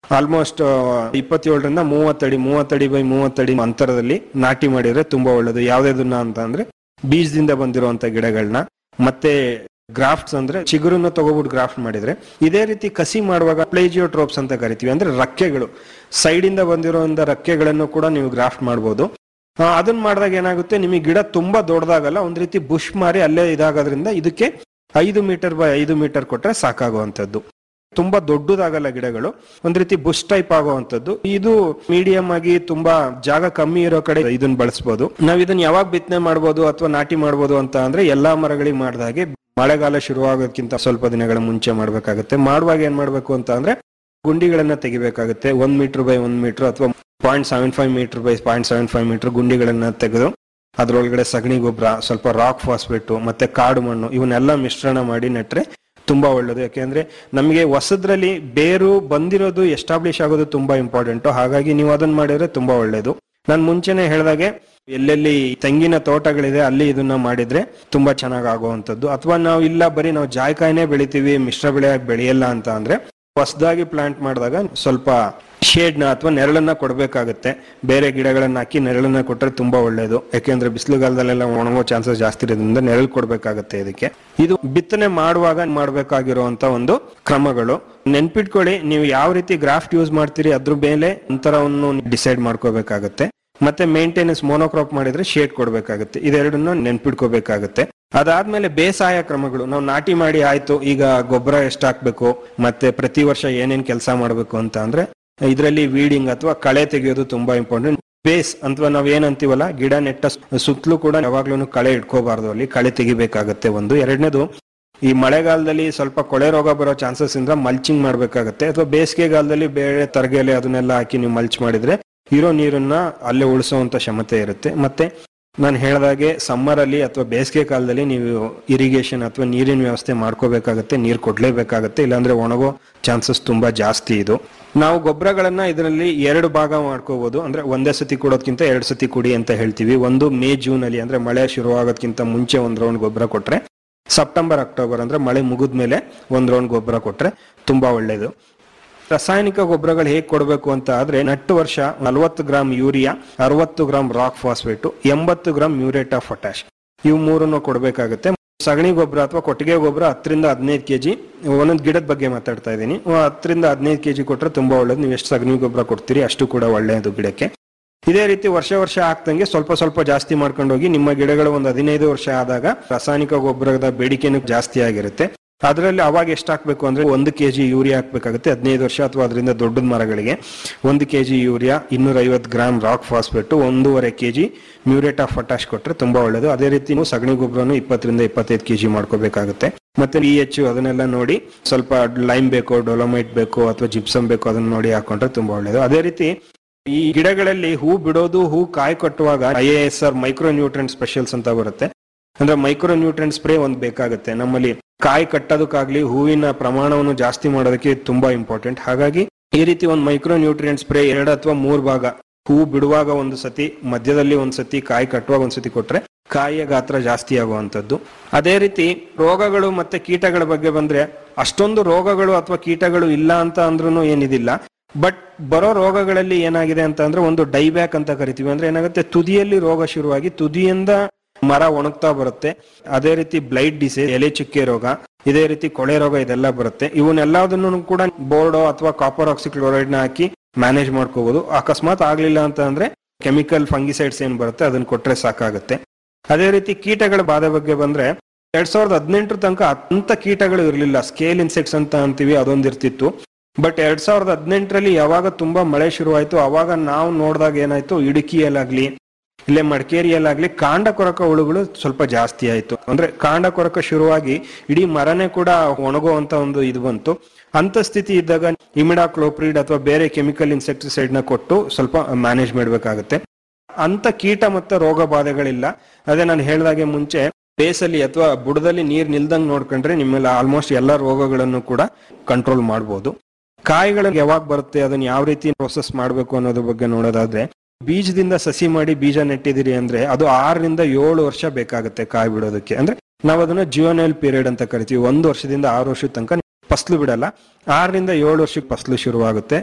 ಆಲ್ಮೋಸ್ಟ್ ಇಪ್ಪತ್ತೇಳರಿಂದ ಮೂವತ್ತಡಿ ಮೂವತ್ತಡಿ ಬೈ ಮೂವತ್ತಡಿ ಅಂತರದಲ್ಲಿ ನಾಟಿ ಮಾಡಿದ್ರೆ ತುಂಬಾ ಒಳ್ಳೇದು ಯಾವ್ದಾದನ್ನ ಅಂತ ಅಂದ್ರೆ ಬೀಜದಿಂದ ಬಂದಿರುವಂತ ಗಿಡಗಳನ್ನ ಮತ್ತೆ ಗ್ರಾಫ್ಟ್ಸ್ ಅಂದ್ರೆ ಚಿಗುರನ್ನ ತಗೋಬಿಟ್ಟು ಗ್ರಾಫ್ಟ್ ಮಾಡಿದ್ರೆ ಇದೇ ರೀತಿ ಕಸಿ ಮಾಡುವಾಗ ಪ್ಲೇಜಿಯೋಟ್ರೋಪ್ಸ್ ಅಂತ ಕರಿತೀವಿ ಅಂದ್ರೆ ರಕ್ಕೆಗಳು ಸೈಡ್ ಇಂದ ಬಂದಿರುವಂತ ರಕ್ಕೆಗಳನ್ನು ಕೂಡ ನೀವು ಗ್ರಾಫ್ಟ್ ಮಾಡಬಹುದು ಆ, ಅದನ್ನ ಮಾಡಿದಾಗ ಏನಾಗುತ್ತೆ ನಿಮಗೆ ಗಿಡ ತುಂಬಾ ದೊಡ್ಡದಾಗಲ್ಲ ಒಂದ್ ರೀತಿ ಬುಷ್ ಮಾರಿ ಅಲ್ಲೇ ಇದಾಗೋದ್ರಿಂದ ಇದಕ್ಕೆ ಐದು ಮೀಟರ್ ಬೈ ಐದು ಮೀಟರ್ ಕೊಟ್ರೆ ಸಾಕಾಗುವಂತದ್ದು ತುಂಬಾ ದೊಡ್ಡದಾಗಲ್ಲ ಗಿಡಗಳು ಒಂದ್ ರೀತಿ ಬುಷ್ ಟೈಪ್ ಆಗುವಂತದ್ದು ಇದು ಮೀಡಿಯಂ ಆಗಿ ತುಂಬಾ ಜಾಗ ಕಮ್ಮಿ ಇರೋ ಕಡೆ ಇದನ್ನ ಬಳಸಬಹುದು ನಾವ್ ಇದನ್ನ ಯಾವಾಗ ಬಿತ್ತನೆ ಮಾಡಬಹುದು ಅಥವಾ ನಾಟಿ ಮಾಡಬಹುದು ಅಂತ ಅಂದ್ರೆ ಎಲ್ಲಾ ಮರಗಳಿಗೆ ಮಾಡಿದ ಹಾಗೆ ಮಳೆಗಾಲ ಶುರುವಾಗೋದಕ್ಕಿಂತ ಸ್ವಲ್ಪ ದಿನಗಳ ಮುಂಚೆ ಮಾಡ್ಬೇಕಾಗುತ್ತೆ ಮಾಡುವಾಗ ಏನ್ ಮಾಡ್ಬೇಕು ಅಂತ ಅಂದ್ರೆ ಗುಂಡಿಗಳನ್ನ ತೆಗಿಬೇಕಾಗುತ್ತೆ ಒಂದ್ ಮೀಟರ್ ಬೈ ಒಂದ್ ಮೀಟರ್ ಅಥವಾ point seven five meter by point seven five meter ಗುಂಡಿಗಳನ್ನ ತೆಗೆದು ಅದ್ರೊಳಗಡೆ ಸಗಣಿ ಗೊಬ್ಬರ ಸ್ವಲ್ಪ ರಾಕ್ ಫಾಸ್ಫೇಟು ಮತ್ತೆ ಕಾಡು ಮಣ್ಣು ಇವನ್ನೆಲ್ಲ ಮಿಶ್ರಣ ಮಾಡಿ ನೆಟ್ರೆ ತುಂಬಾ ಒಳ್ಳೇದು ಯಾಕೆಂದ್ರೆ ನಮಗೆ ಹೊಸದ್ರಲ್ಲಿ ಬೇರು ಬಂದಿರೋದು ಎಸ್ಟಾಬ್ಲಿಷ್ ಆಗೋದು ತುಂಬಾ ಇಂಪಾರ್ಟೆಂಟ್ ಹಾಗಾಗಿ ನೀವು ಅದನ್ನ ಮಾಡಿದ್ರೆ ತುಂಬಾ ಒಳ್ಳೇದು ನಾನು ಮುಂಚೆನೆ ಹೇಳ್ದಾಗೆ ಎಲ್ಲೆಲ್ಲಿ ತೆಂಗಿನ ತೋಟಗಳಿದೆ ಅಲ್ಲಿ ಇದನ್ನ ಮಾಡಿದ್ರೆ ತುಂಬಾ ಚೆನ್ನಾಗ್ ಆಗುವಂತದ್ದು ಅಥವಾ ನಾವು ಇಲ್ಲ ಬರೀ ನಾವು ಜಾಯ್ಕಾಯಿನೇ ಬೆಳಿತೀವಿ ಮಿಶ್ರ ಬೆಳೆಯಾಗಿ ಬೆಳೆಯಲ್ಲ ಅಂತ ಅಂದ್ರೆ ಹೊಸದಾಗಿ ಪ್ಲಾಂಟ್ ಮಾಡಿದಾಗ ಸ್ವಲ್ಪ ಶೇಡ್ನ ಅಥವಾ ನೆರಳನ್ನ ಕೊಡಬೇಕಾಗುತ್ತೆ ಬೇರೆ ಗಿಡಗಳನ್ನ ಹಾಕಿ ನೆರಳನ್ನ ಕೊಟ್ರೆ ತುಂಬಾ ಒಳ್ಳೇದು ಯಾಕೆಂದ್ರೆ ಬಿಸಿಲುಗಾಲದಲ್ಲೆಲ್ಲ ಒಣಗೋ ಚಾನ್ಸಸ್ ಜಾಸ್ತಿ ಇರೋದ್ರಿಂದ ನೆರಳು ಕೊಡ್ಬೇಕಾಗುತ್ತೆ ಇದಕ್ಕೆ ಇದು ಬಿತ್ತನೆ ಮಾಡುವಾಗ ಮಾಡಬೇಕಾಗಿರುವಂತ ಒಂದು ಕ್ರಮಗಳು ನೆನ್ಪಿಟ್ಕೊಳ್ಳಿ ನೀವು ಯಾವ ರೀತಿ ಗ್ರಾಫ್ಟ್ ಯೂಸ್ ಮಾಡ್ತೀರಿ ಅದ್ರ ಮೇಲೆ ಅಂತರವನ್ನು ಡಿಸೈಡ್ ಮಾಡ್ಕೋಬೇಕಾಗುತ್ತೆ ಮತ್ತೆ ಮೇಂಟೆನೆನ್ಸ್ ಮೋನೋಕ್ರಾಪ್ ಮಾಡಿದ್ರೆ ಶೇಡ್ ಕೊಡ್ಬೇಕಾಗುತ್ತೆ ಇದೆರಡನ್ನ ನೆನ್ಪಿಟ್ಕೋಬೇಕಾಗುತ್ತೆ ಅದಾದ್ಮೇಲೆ ಬೇಸಾಯ ಕ್ರಮಗಳು ನಾವು ನಾಟಿ ಮಾಡಿ ಆಯ್ತು ಈಗ ಗೊಬ್ಬರ ಎಷ್ಟು ಹಾಕ್ಬೇಕು ಮತ್ತೆ ಪ್ರತಿ ವರ್ಷ ಏನೇನ್ ಕೆಲಸ ಮಾಡ್ಬೇಕು ಅಂತ ಅಂದ್ರೆ ಇದರಲ್ಲಿ ವೀಡಿಂಗ್ ಅಥವಾ ಕಳೆ ತೆಗೆಯೋದು ತುಂಬಾ ಇಂಪಾರ್ಟೆಂಟ್ ಬೇಸ್ ಅಥವಾ ನಾವ್ ಏನಂತೀವಲ್ಲ ಗಿಡ ನೆಟ್ಟ ಸುತ್ತಲೂ ಕೂಡ ಯಾವಾಗ್ಲೂ ಕಳೆ ಇಟ್ಕೋಬಾರ್ದು ಅಲ್ಲಿ ಕಳೆ ತೆಗಿಬೇಕಾಗತ್ತೆ ಒಂದು ಎರಡನೇದು ಈ ಮಳೆಗಾಲದಲ್ಲಿ ಸ್ವಲ್ಪ ಕೊಳೆ ರೋಗ ಬರೋ ಚಾನ್ಸಸ್ ಇಂದ ಮಲ್ಚಿಂಗ್ ಮಾಡ್ಬೇಕಾಗತ್ತೆ ಅಥವಾ ಬೇಸಿಗೆಗಾಲದಲ್ಲಿ ಬೇರೆ ತರಗೆಲೆ ಅದನ್ನೆಲ್ಲ ಹಾಕಿ ನೀವು ಮಲ್ಚ್ ಮಾಡಿದ್ರೆ ಇರೋ ನೀರನ್ನ ಅಲ್ಲೇ ಉಳಿಸುವಂತ ಕ್ಷಮತೆ ಇರುತ್ತೆ ಮತ್ತೆ ನಾನು ಹೇಳ್ದಾಗೆ ಸಮ್ಮರ್ ಅಲ್ಲಿ ಅಥವಾ ಬೇಸಿಗೆ ಕಾಲದಲ್ಲಿ ನೀವು ಇರಿಗೇಷನ್ ಅಥವಾ ನೀರಿನ ವ್ಯವಸ್ಥೆ ಮಾಡ್ಕೋಬೇಕಾಗತ್ತೆ ನೀರು ಕೊಡ್ಲೇಬೇಕಾಗತ್ತೆ ಇಲ್ಲಾಂದ್ರೆ ಒಣಗೋ ಚಾನ್ಸಸ್ ತುಂಬಾ ಜಾಸ್ತಿ ಇದು ನಾವು ಗೊಬ್ಬರಗಳನ್ನ ಇದರಲ್ಲಿ ಎರಡು ಭಾಗ ಮಾಡ್ಕೋಬಹುದು ಅಂದ್ರೆ ಒಂದೇ ಸತಿ ಕೊಡೋದ್ಕಿಂತ ಎರಡು ಸತಿ ಕುಡಿ ಅಂತ ಹೇಳ್ತೀವಿ ಒಂದು ಮೇ ಜೂನ್ ಅಲ್ಲಿ ಅಂದ್ರೆ ಮಳೆ ಶುರುವಾಗೋದ್ಕಿಂತ ಮುಂಚೆ ಒಂದ್ ರೌಂಡ್ ಗೊಬ್ಬರ ಕೊಟ್ರೆ ಸೆಪ್ಟೆಂಬರ್ ಅಕ್ಟೋಬರ್ ಅಂದ್ರೆ ಮಳೆ ಮುಗಿದ್ಮೇಲೆ ಒಂದ್ ರೌಂಡ್ ಗೊಬ್ಬರ ಕೊಟ್ರೆ ತುಂಬಾ ಒಳ್ಳೇದು ರಾಸಾಯನಿಕ ಗೊಬ್ಬರಗಳು ಹೇಗೆ ಕೊಡಬೇಕು ಅಂತ ಆದ್ರೆ ನಟ್ಟು ವರ್ಷ ನಲವತ್ತು ಗ್ರಾಮ್ ಯೂರಿಯಾ ಅರವತ್ತು ಗ್ರಾಮ್ ರಾಕ್ ಫಾಸ್ಫೇಟ್ ಎಂಬತ್ತು ಗ್ರಾಮ್ ಮ್ಯೂರೇಟ್ ಆಫ್ ಪೊಟ್ಯಾಶ್ ಇವು ಮೂರನ್ನು ಕೊಡಬೇಕಾಗುತ್ತೆ ಸಗಣಿ ಗೊಬ್ಬರ ಅಥವಾ ಕೊಟ್ಟಿಗೆ ಗೊಬ್ಬರ ಹತ್ತರಿಂದ ಹದಿನೈದು ಕೆಜಿ ಒಂದೊಂದು ಗಿಡದ ಬಗ್ಗೆ ಮಾತಾಡ್ತಾ ಇದ್ದೀನಿ ಹತ್ತರಿಂದ ಹದಿನೈದು ಕೆಜಿ ಕೊಟ್ರೆ ತುಂಬಾ ಒಳ್ಳೇದು ನೀವು ಎಷ್ಟು ಸಗಣಿ ಗೊಬ್ಬರ ಕೊಡ್ತೀರಿ ಅಷ್ಟು ಕೂಡ ಒಳ್ಳೆಯದು ಗಿಡಕ್ಕೆ ಇದೇ ರೀತಿ ವರ್ಷ ವರ್ಷ ಆಗ್ತಂಗೆ ಸ್ವಲ್ಪ ಸ್ವಲ್ಪ ಜಾಸ್ತಿ ಮಾಡ್ಕೊಂಡು ಹೋಗಿ ನಿಮ್ಮ ಗಿಡಗಳು ಒಂದು ಹದಿನೈದು ವರ್ಷ ಆದಾಗ ರಾಸಾಯನಿಕ ಗೊಬ್ಬರದ ಬೇಡಿಕೆನೂ ಜಾಸ್ತಿ ಆಗಿರುತ್ತೆ ಅದರಲ್ಲಿ ಅವಾಗ ಎಷ್ಟು ಹಾಕ್ಬೇಕು ಅಂದ್ರೆ ಒಂದು ಕೆಜಿ ಯೂರಿಯಾ ಹಾಕ್ಬೇಕಾಗುತ್ತೆ ಹದಿನೈದು ವರ್ಷ ಅಥವಾ ಅದರಿಂದ ದೊಡ್ಡ ಮರಗಳಿಗೆ ಒಂದು ಕೆಜಿ ಯೂರಿಯಾ ಇನ್ನೂರ ಐವತ್ತು ಗ್ರಾಮ್ ರಾಕ್ ಫಾಸ್ಫೇಟ್ ಒಂದೂವರೆ ಕೆಜಿ ಮ್ಯೂರೇಟ್ ಆಫ್ ಪೊಟ್ಯಾಶ್ ಕೊಟ್ರೆ ತುಂಬಾ ಒಳ್ಳೇದು ಅದೇ ರೀತಿ ನೀವು ಸಗಣಿ ಗೊಬ್ಬರನು ಇಪ್ಪತ್ತರಿಂದ ಇಪ್ಪತ್ತೈದು ಕೆಜಿ ಮಾಡ್ಕೋಬೇಕಾಗುತ್ತೆ ಮತ್ತೆ ಪಿ ಎಚ್ ಅದನ್ನೆಲ್ಲ ನೋಡಿ ಸ್ವಲ್ಪ ಲೈಮ್ ಬೇಕು ಡೊಲೊಮೈಟ್ ಬೇಕು ಅಥವಾ ಜಿಪ್ಸಮ್ ಬೇಕು ಅದನ್ನ ನೋಡಿ ಹಾಕೊಂಡ್ರೆ ತುಂಬಾ ಒಳ್ಳೇದು ಅದೇ ರೀತಿ ಈ ಗಿಡಗಳಲ್ಲಿ ಹೂ ಬಿಡೋದು ಹೂ ಕಾಯಿ ಕಟ್ಟುವಾಗ I A S R micro nutrient specials ಅಂತ ಬರುತ್ತೆ ಅಂದ್ರೆ ಮೈಕ್ರೋ ನ್ಯೂಟ್ರೆಂಟ್ ಸ್ಪ್ರೇ ಒಂದ್ ಬೇಕಾಗುತ್ತೆ ನಮ್ಮಲ್ಲಿ ಕಾಯಿ ಕಟ್ಟೋದಕ್ಕಾಗ್ಲಿ ಹೂವಿನ ಪ್ರಮಾಣವನ್ನು ಜಾಸ್ತಿ ಮಾಡೋದಕ್ಕೆ ತುಂಬಾ ಇಂಪಾರ್ಟೆಂಟ್ ಹಾಗಾಗಿ ಈ ರೀತಿ ಒಂದು ಮೈಕ್ರೋ ನ್ಯೂಟ್ರಿಯೆಂಟ್ ಸ್ಪ್ರೇ ಎರಡು ಅಥವಾ ಮೂರ್ ಭಾಗ ಹೂ ಬಿಡುವಾಗ ಒಂದು ಸತಿ ಮಧ್ಯದಲ್ಲಿ ಒಂದ್ ಸತಿ ಕಾಯಿ ಕಟ್ಟುವಾಗ ಒಂದ್ ಸತಿ ಕೊಟ್ರೆ ಕಾಯಿಯ ಗಾತ್ರ ಜಾಸ್ತಿ ಆಗುವಂತದ್ದು ಅದೇ ರೀತಿ ರೋಗಗಳು ಮತ್ತೆ ಕೀಟಗಳ ಬಗ್ಗೆ ಬಂದ್ರೆ ಅಷ್ಟೊಂದು ರೋಗಗಳು ಅಥವಾ ಕೀಟಗಳು ಇಲ್ಲ ಅಂತ ಅಂದ್ರೂ ಏನಿದಿಲ್ಲ ಬಟ್ ಬರೋ ರೋಗಗಳಲ್ಲಿ ಏನಾಗಿದೆ ಅಂತ ಅಂದ್ರೆ ಒಂದು ಡೈಬ್ಯಾಕ್ ಅಂತ ಕರಿತೀವಿ ಅಂದ್ರೆ ಏನಾಗುತ್ತೆ ತುದಿಯಲ್ಲಿ ರೋಗ ಶುರುವಾಗಿ ತುದಿಯಿಂದ ಮರ ಒಣಗ್ತಾ ಬರುತ್ತೆ ಅದೇ ರೀತಿ ಬ್ಲೈಟ್ ಡಿಸೀಸ್ ಎಲೆ ಚುಕ್ಕೆ ರೋಗ ಇದೇ ರೀತಿ ಕೊಳೆ ರೋಗ ಇದೆಲ್ಲ ಬರುತ್ತೆ ಇವನ್ನೆಲ್ಲದನ್ನು ಕೂಡ ಬೋರ್ಡೋ ಅಥವಾ ಕಾಪರ್ ಆಕ್ಸಿಕ್ಲೋರೈಡ್ ನ ಹಾಕಿ ಮ್ಯಾನೇಜ್ ಮಾಡ್ಕೋಬಹುದು ಅಕಸ್ಮಾತ್ ಆಗ್ಲಿಲ್ಲ ಅಂತ ಅಂದ್ರೆ ಕೆಮಿಕಲ್ ಫಂಗಿಸೈಡ್ಸ್ ಏನ್ ಬರುತ್ತೆ ಅದನ್ನ ಕೊಟ್ರೆ ಸಾಕಾಗುತ್ತೆ ಅದೇ ರೀತಿ ಕೀಟಗಳ ಬಾಧೆ ಬಗ್ಗೆ ಬಂದ್ರೆ ಎರಡ್ ಸಾವಿರದ ಹದಿನೆಂಟರ ತನಕ ಅಂತ ಕೀಟಗಳು ಇರಲಿಲ್ಲ ಸ್ಕೇಲ್ ಇನ್ಸೆಕ್ಟ್ಸ್ ಅಂತ ಅಂತೀವಿ ಅದೊಂದು ಇರ್ತಿತ್ತು ಬಟ್ ಎರಡ್ ಸಾವಿರದ ಹದಿನೆಂಟರಲ್ಲಿ ಯಾವಾಗ ತುಂಬಾ ಮಳೆ ಶುರುವಾಯ್ತು ಅವಾಗ ನಾವು ನೋಡಿದಾಗ ಏನಾಯ್ತು ಇಡುಕಿಯಲ್ಲಾಗ್ಲಿ ಇಲ್ಲೇ ಮಡಿಕೇರಿಯಲ್ಲಾಗ್ಲಿ ಕಾಂಡ ಕೊರಕ ಹುಳುಗಳು ಸ್ವಲ್ಪ ಜಾಸ್ತಿ ಆಯ್ತು ಅಂದ್ರೆ ಕಾಂಡ ಕೊರಕ ಶುರುವಾಗಿ ಇಡೀ ಮರನೇ ಕೂಡ ಒಣಗುವಂತ ಒಂದು ಇದು ಬಂತು ಅಂತ ಸ್ಥಿತಿ ಇದ್ದಾಗ ಇಮಿಡಾ ಕ್ಲೋಪ್ರಿಡ್ ಅಥವಾ ಬೇರೆ ಕೆಮಿಕಲ್ ಇನ್ಸೆಕ್ಟಿಸೈಡ್ ನ ಕೊಟ್ಟು ಸ್ವಲ್ಪ ಮ್ಯಾನೇಜ್ ಮಾಡ್ಬೇಕಾಗುತ್ತೆ ಅಂತ ಕೀಟ ಮತ್ತು ರೋಗ ಬಾಧೆಗಳಿಲ್ಲ ಅದೇ ನಾನು ಹೇಳ್ದಾಗೆ ಮುಂಚೆ ಬೇಸಲ್ಲಿ ಅಥವಾ ಬುಡದಲ್ಲಿ ನೀರ್ ನಿಲ್ದಂಗ್ ನೋಡ್ಕೊಂಡ್ರೆ ನಿಮ್ಮೆಲ್ಲ ಆಲ್ಮೋಸ್ಟ್ ಎಲ್ಲಾ ರೋಗಗಳನ್ನು ಕೂಡ ಕಂಟ್ರೋಲ್ ಮಾಡಬಹುದು ಕಾಯಿಗಳು ಯಾವಾಗ ಬರುತ್ತೆ ಅದನ್ನ ಯಾವ ರೀತಿ ಪ್ರೊಸೆಸ್ ಮಾಡಬೇಕು ಅನ್ನೋದ್ರ ಬಗ್ಗೆ ನೋಡೋದಾದ್ರೆ ಬೀಜದಿಂದ ಸಸಿ ಮಾಡಿ ಬೀಜ ನೆಟ್ಟಿದಿರಿ ಅಂದ್ರೆ ಅದು ಆರರಿಂದ ಏಳು ವರ್ಷ ಬೇಕಾಗುತ್ತೆ ಕಾಯಿ ಬಿಡೋದಕ್ಕೆ ಅಂದ್ರೆ ನಾವು ಅದನ್ನ ಜಿಯೋನಲ್ ಪೀರಿಯಡ್ ಅಂತ ಕರಿತೀವಿ ಒಂದು ವರ್ಷದಿಂದ ಆರು ವರ್ಷದ ತನಕ ಫಸ್ಲು ಬಿಡಲ್ಲ ಆರರಿಂದ ಏಳು ವರ್ಷಕ್ಕೆ ಫಸ್ಲು ಶುರುವಾಗುತ್ತೆ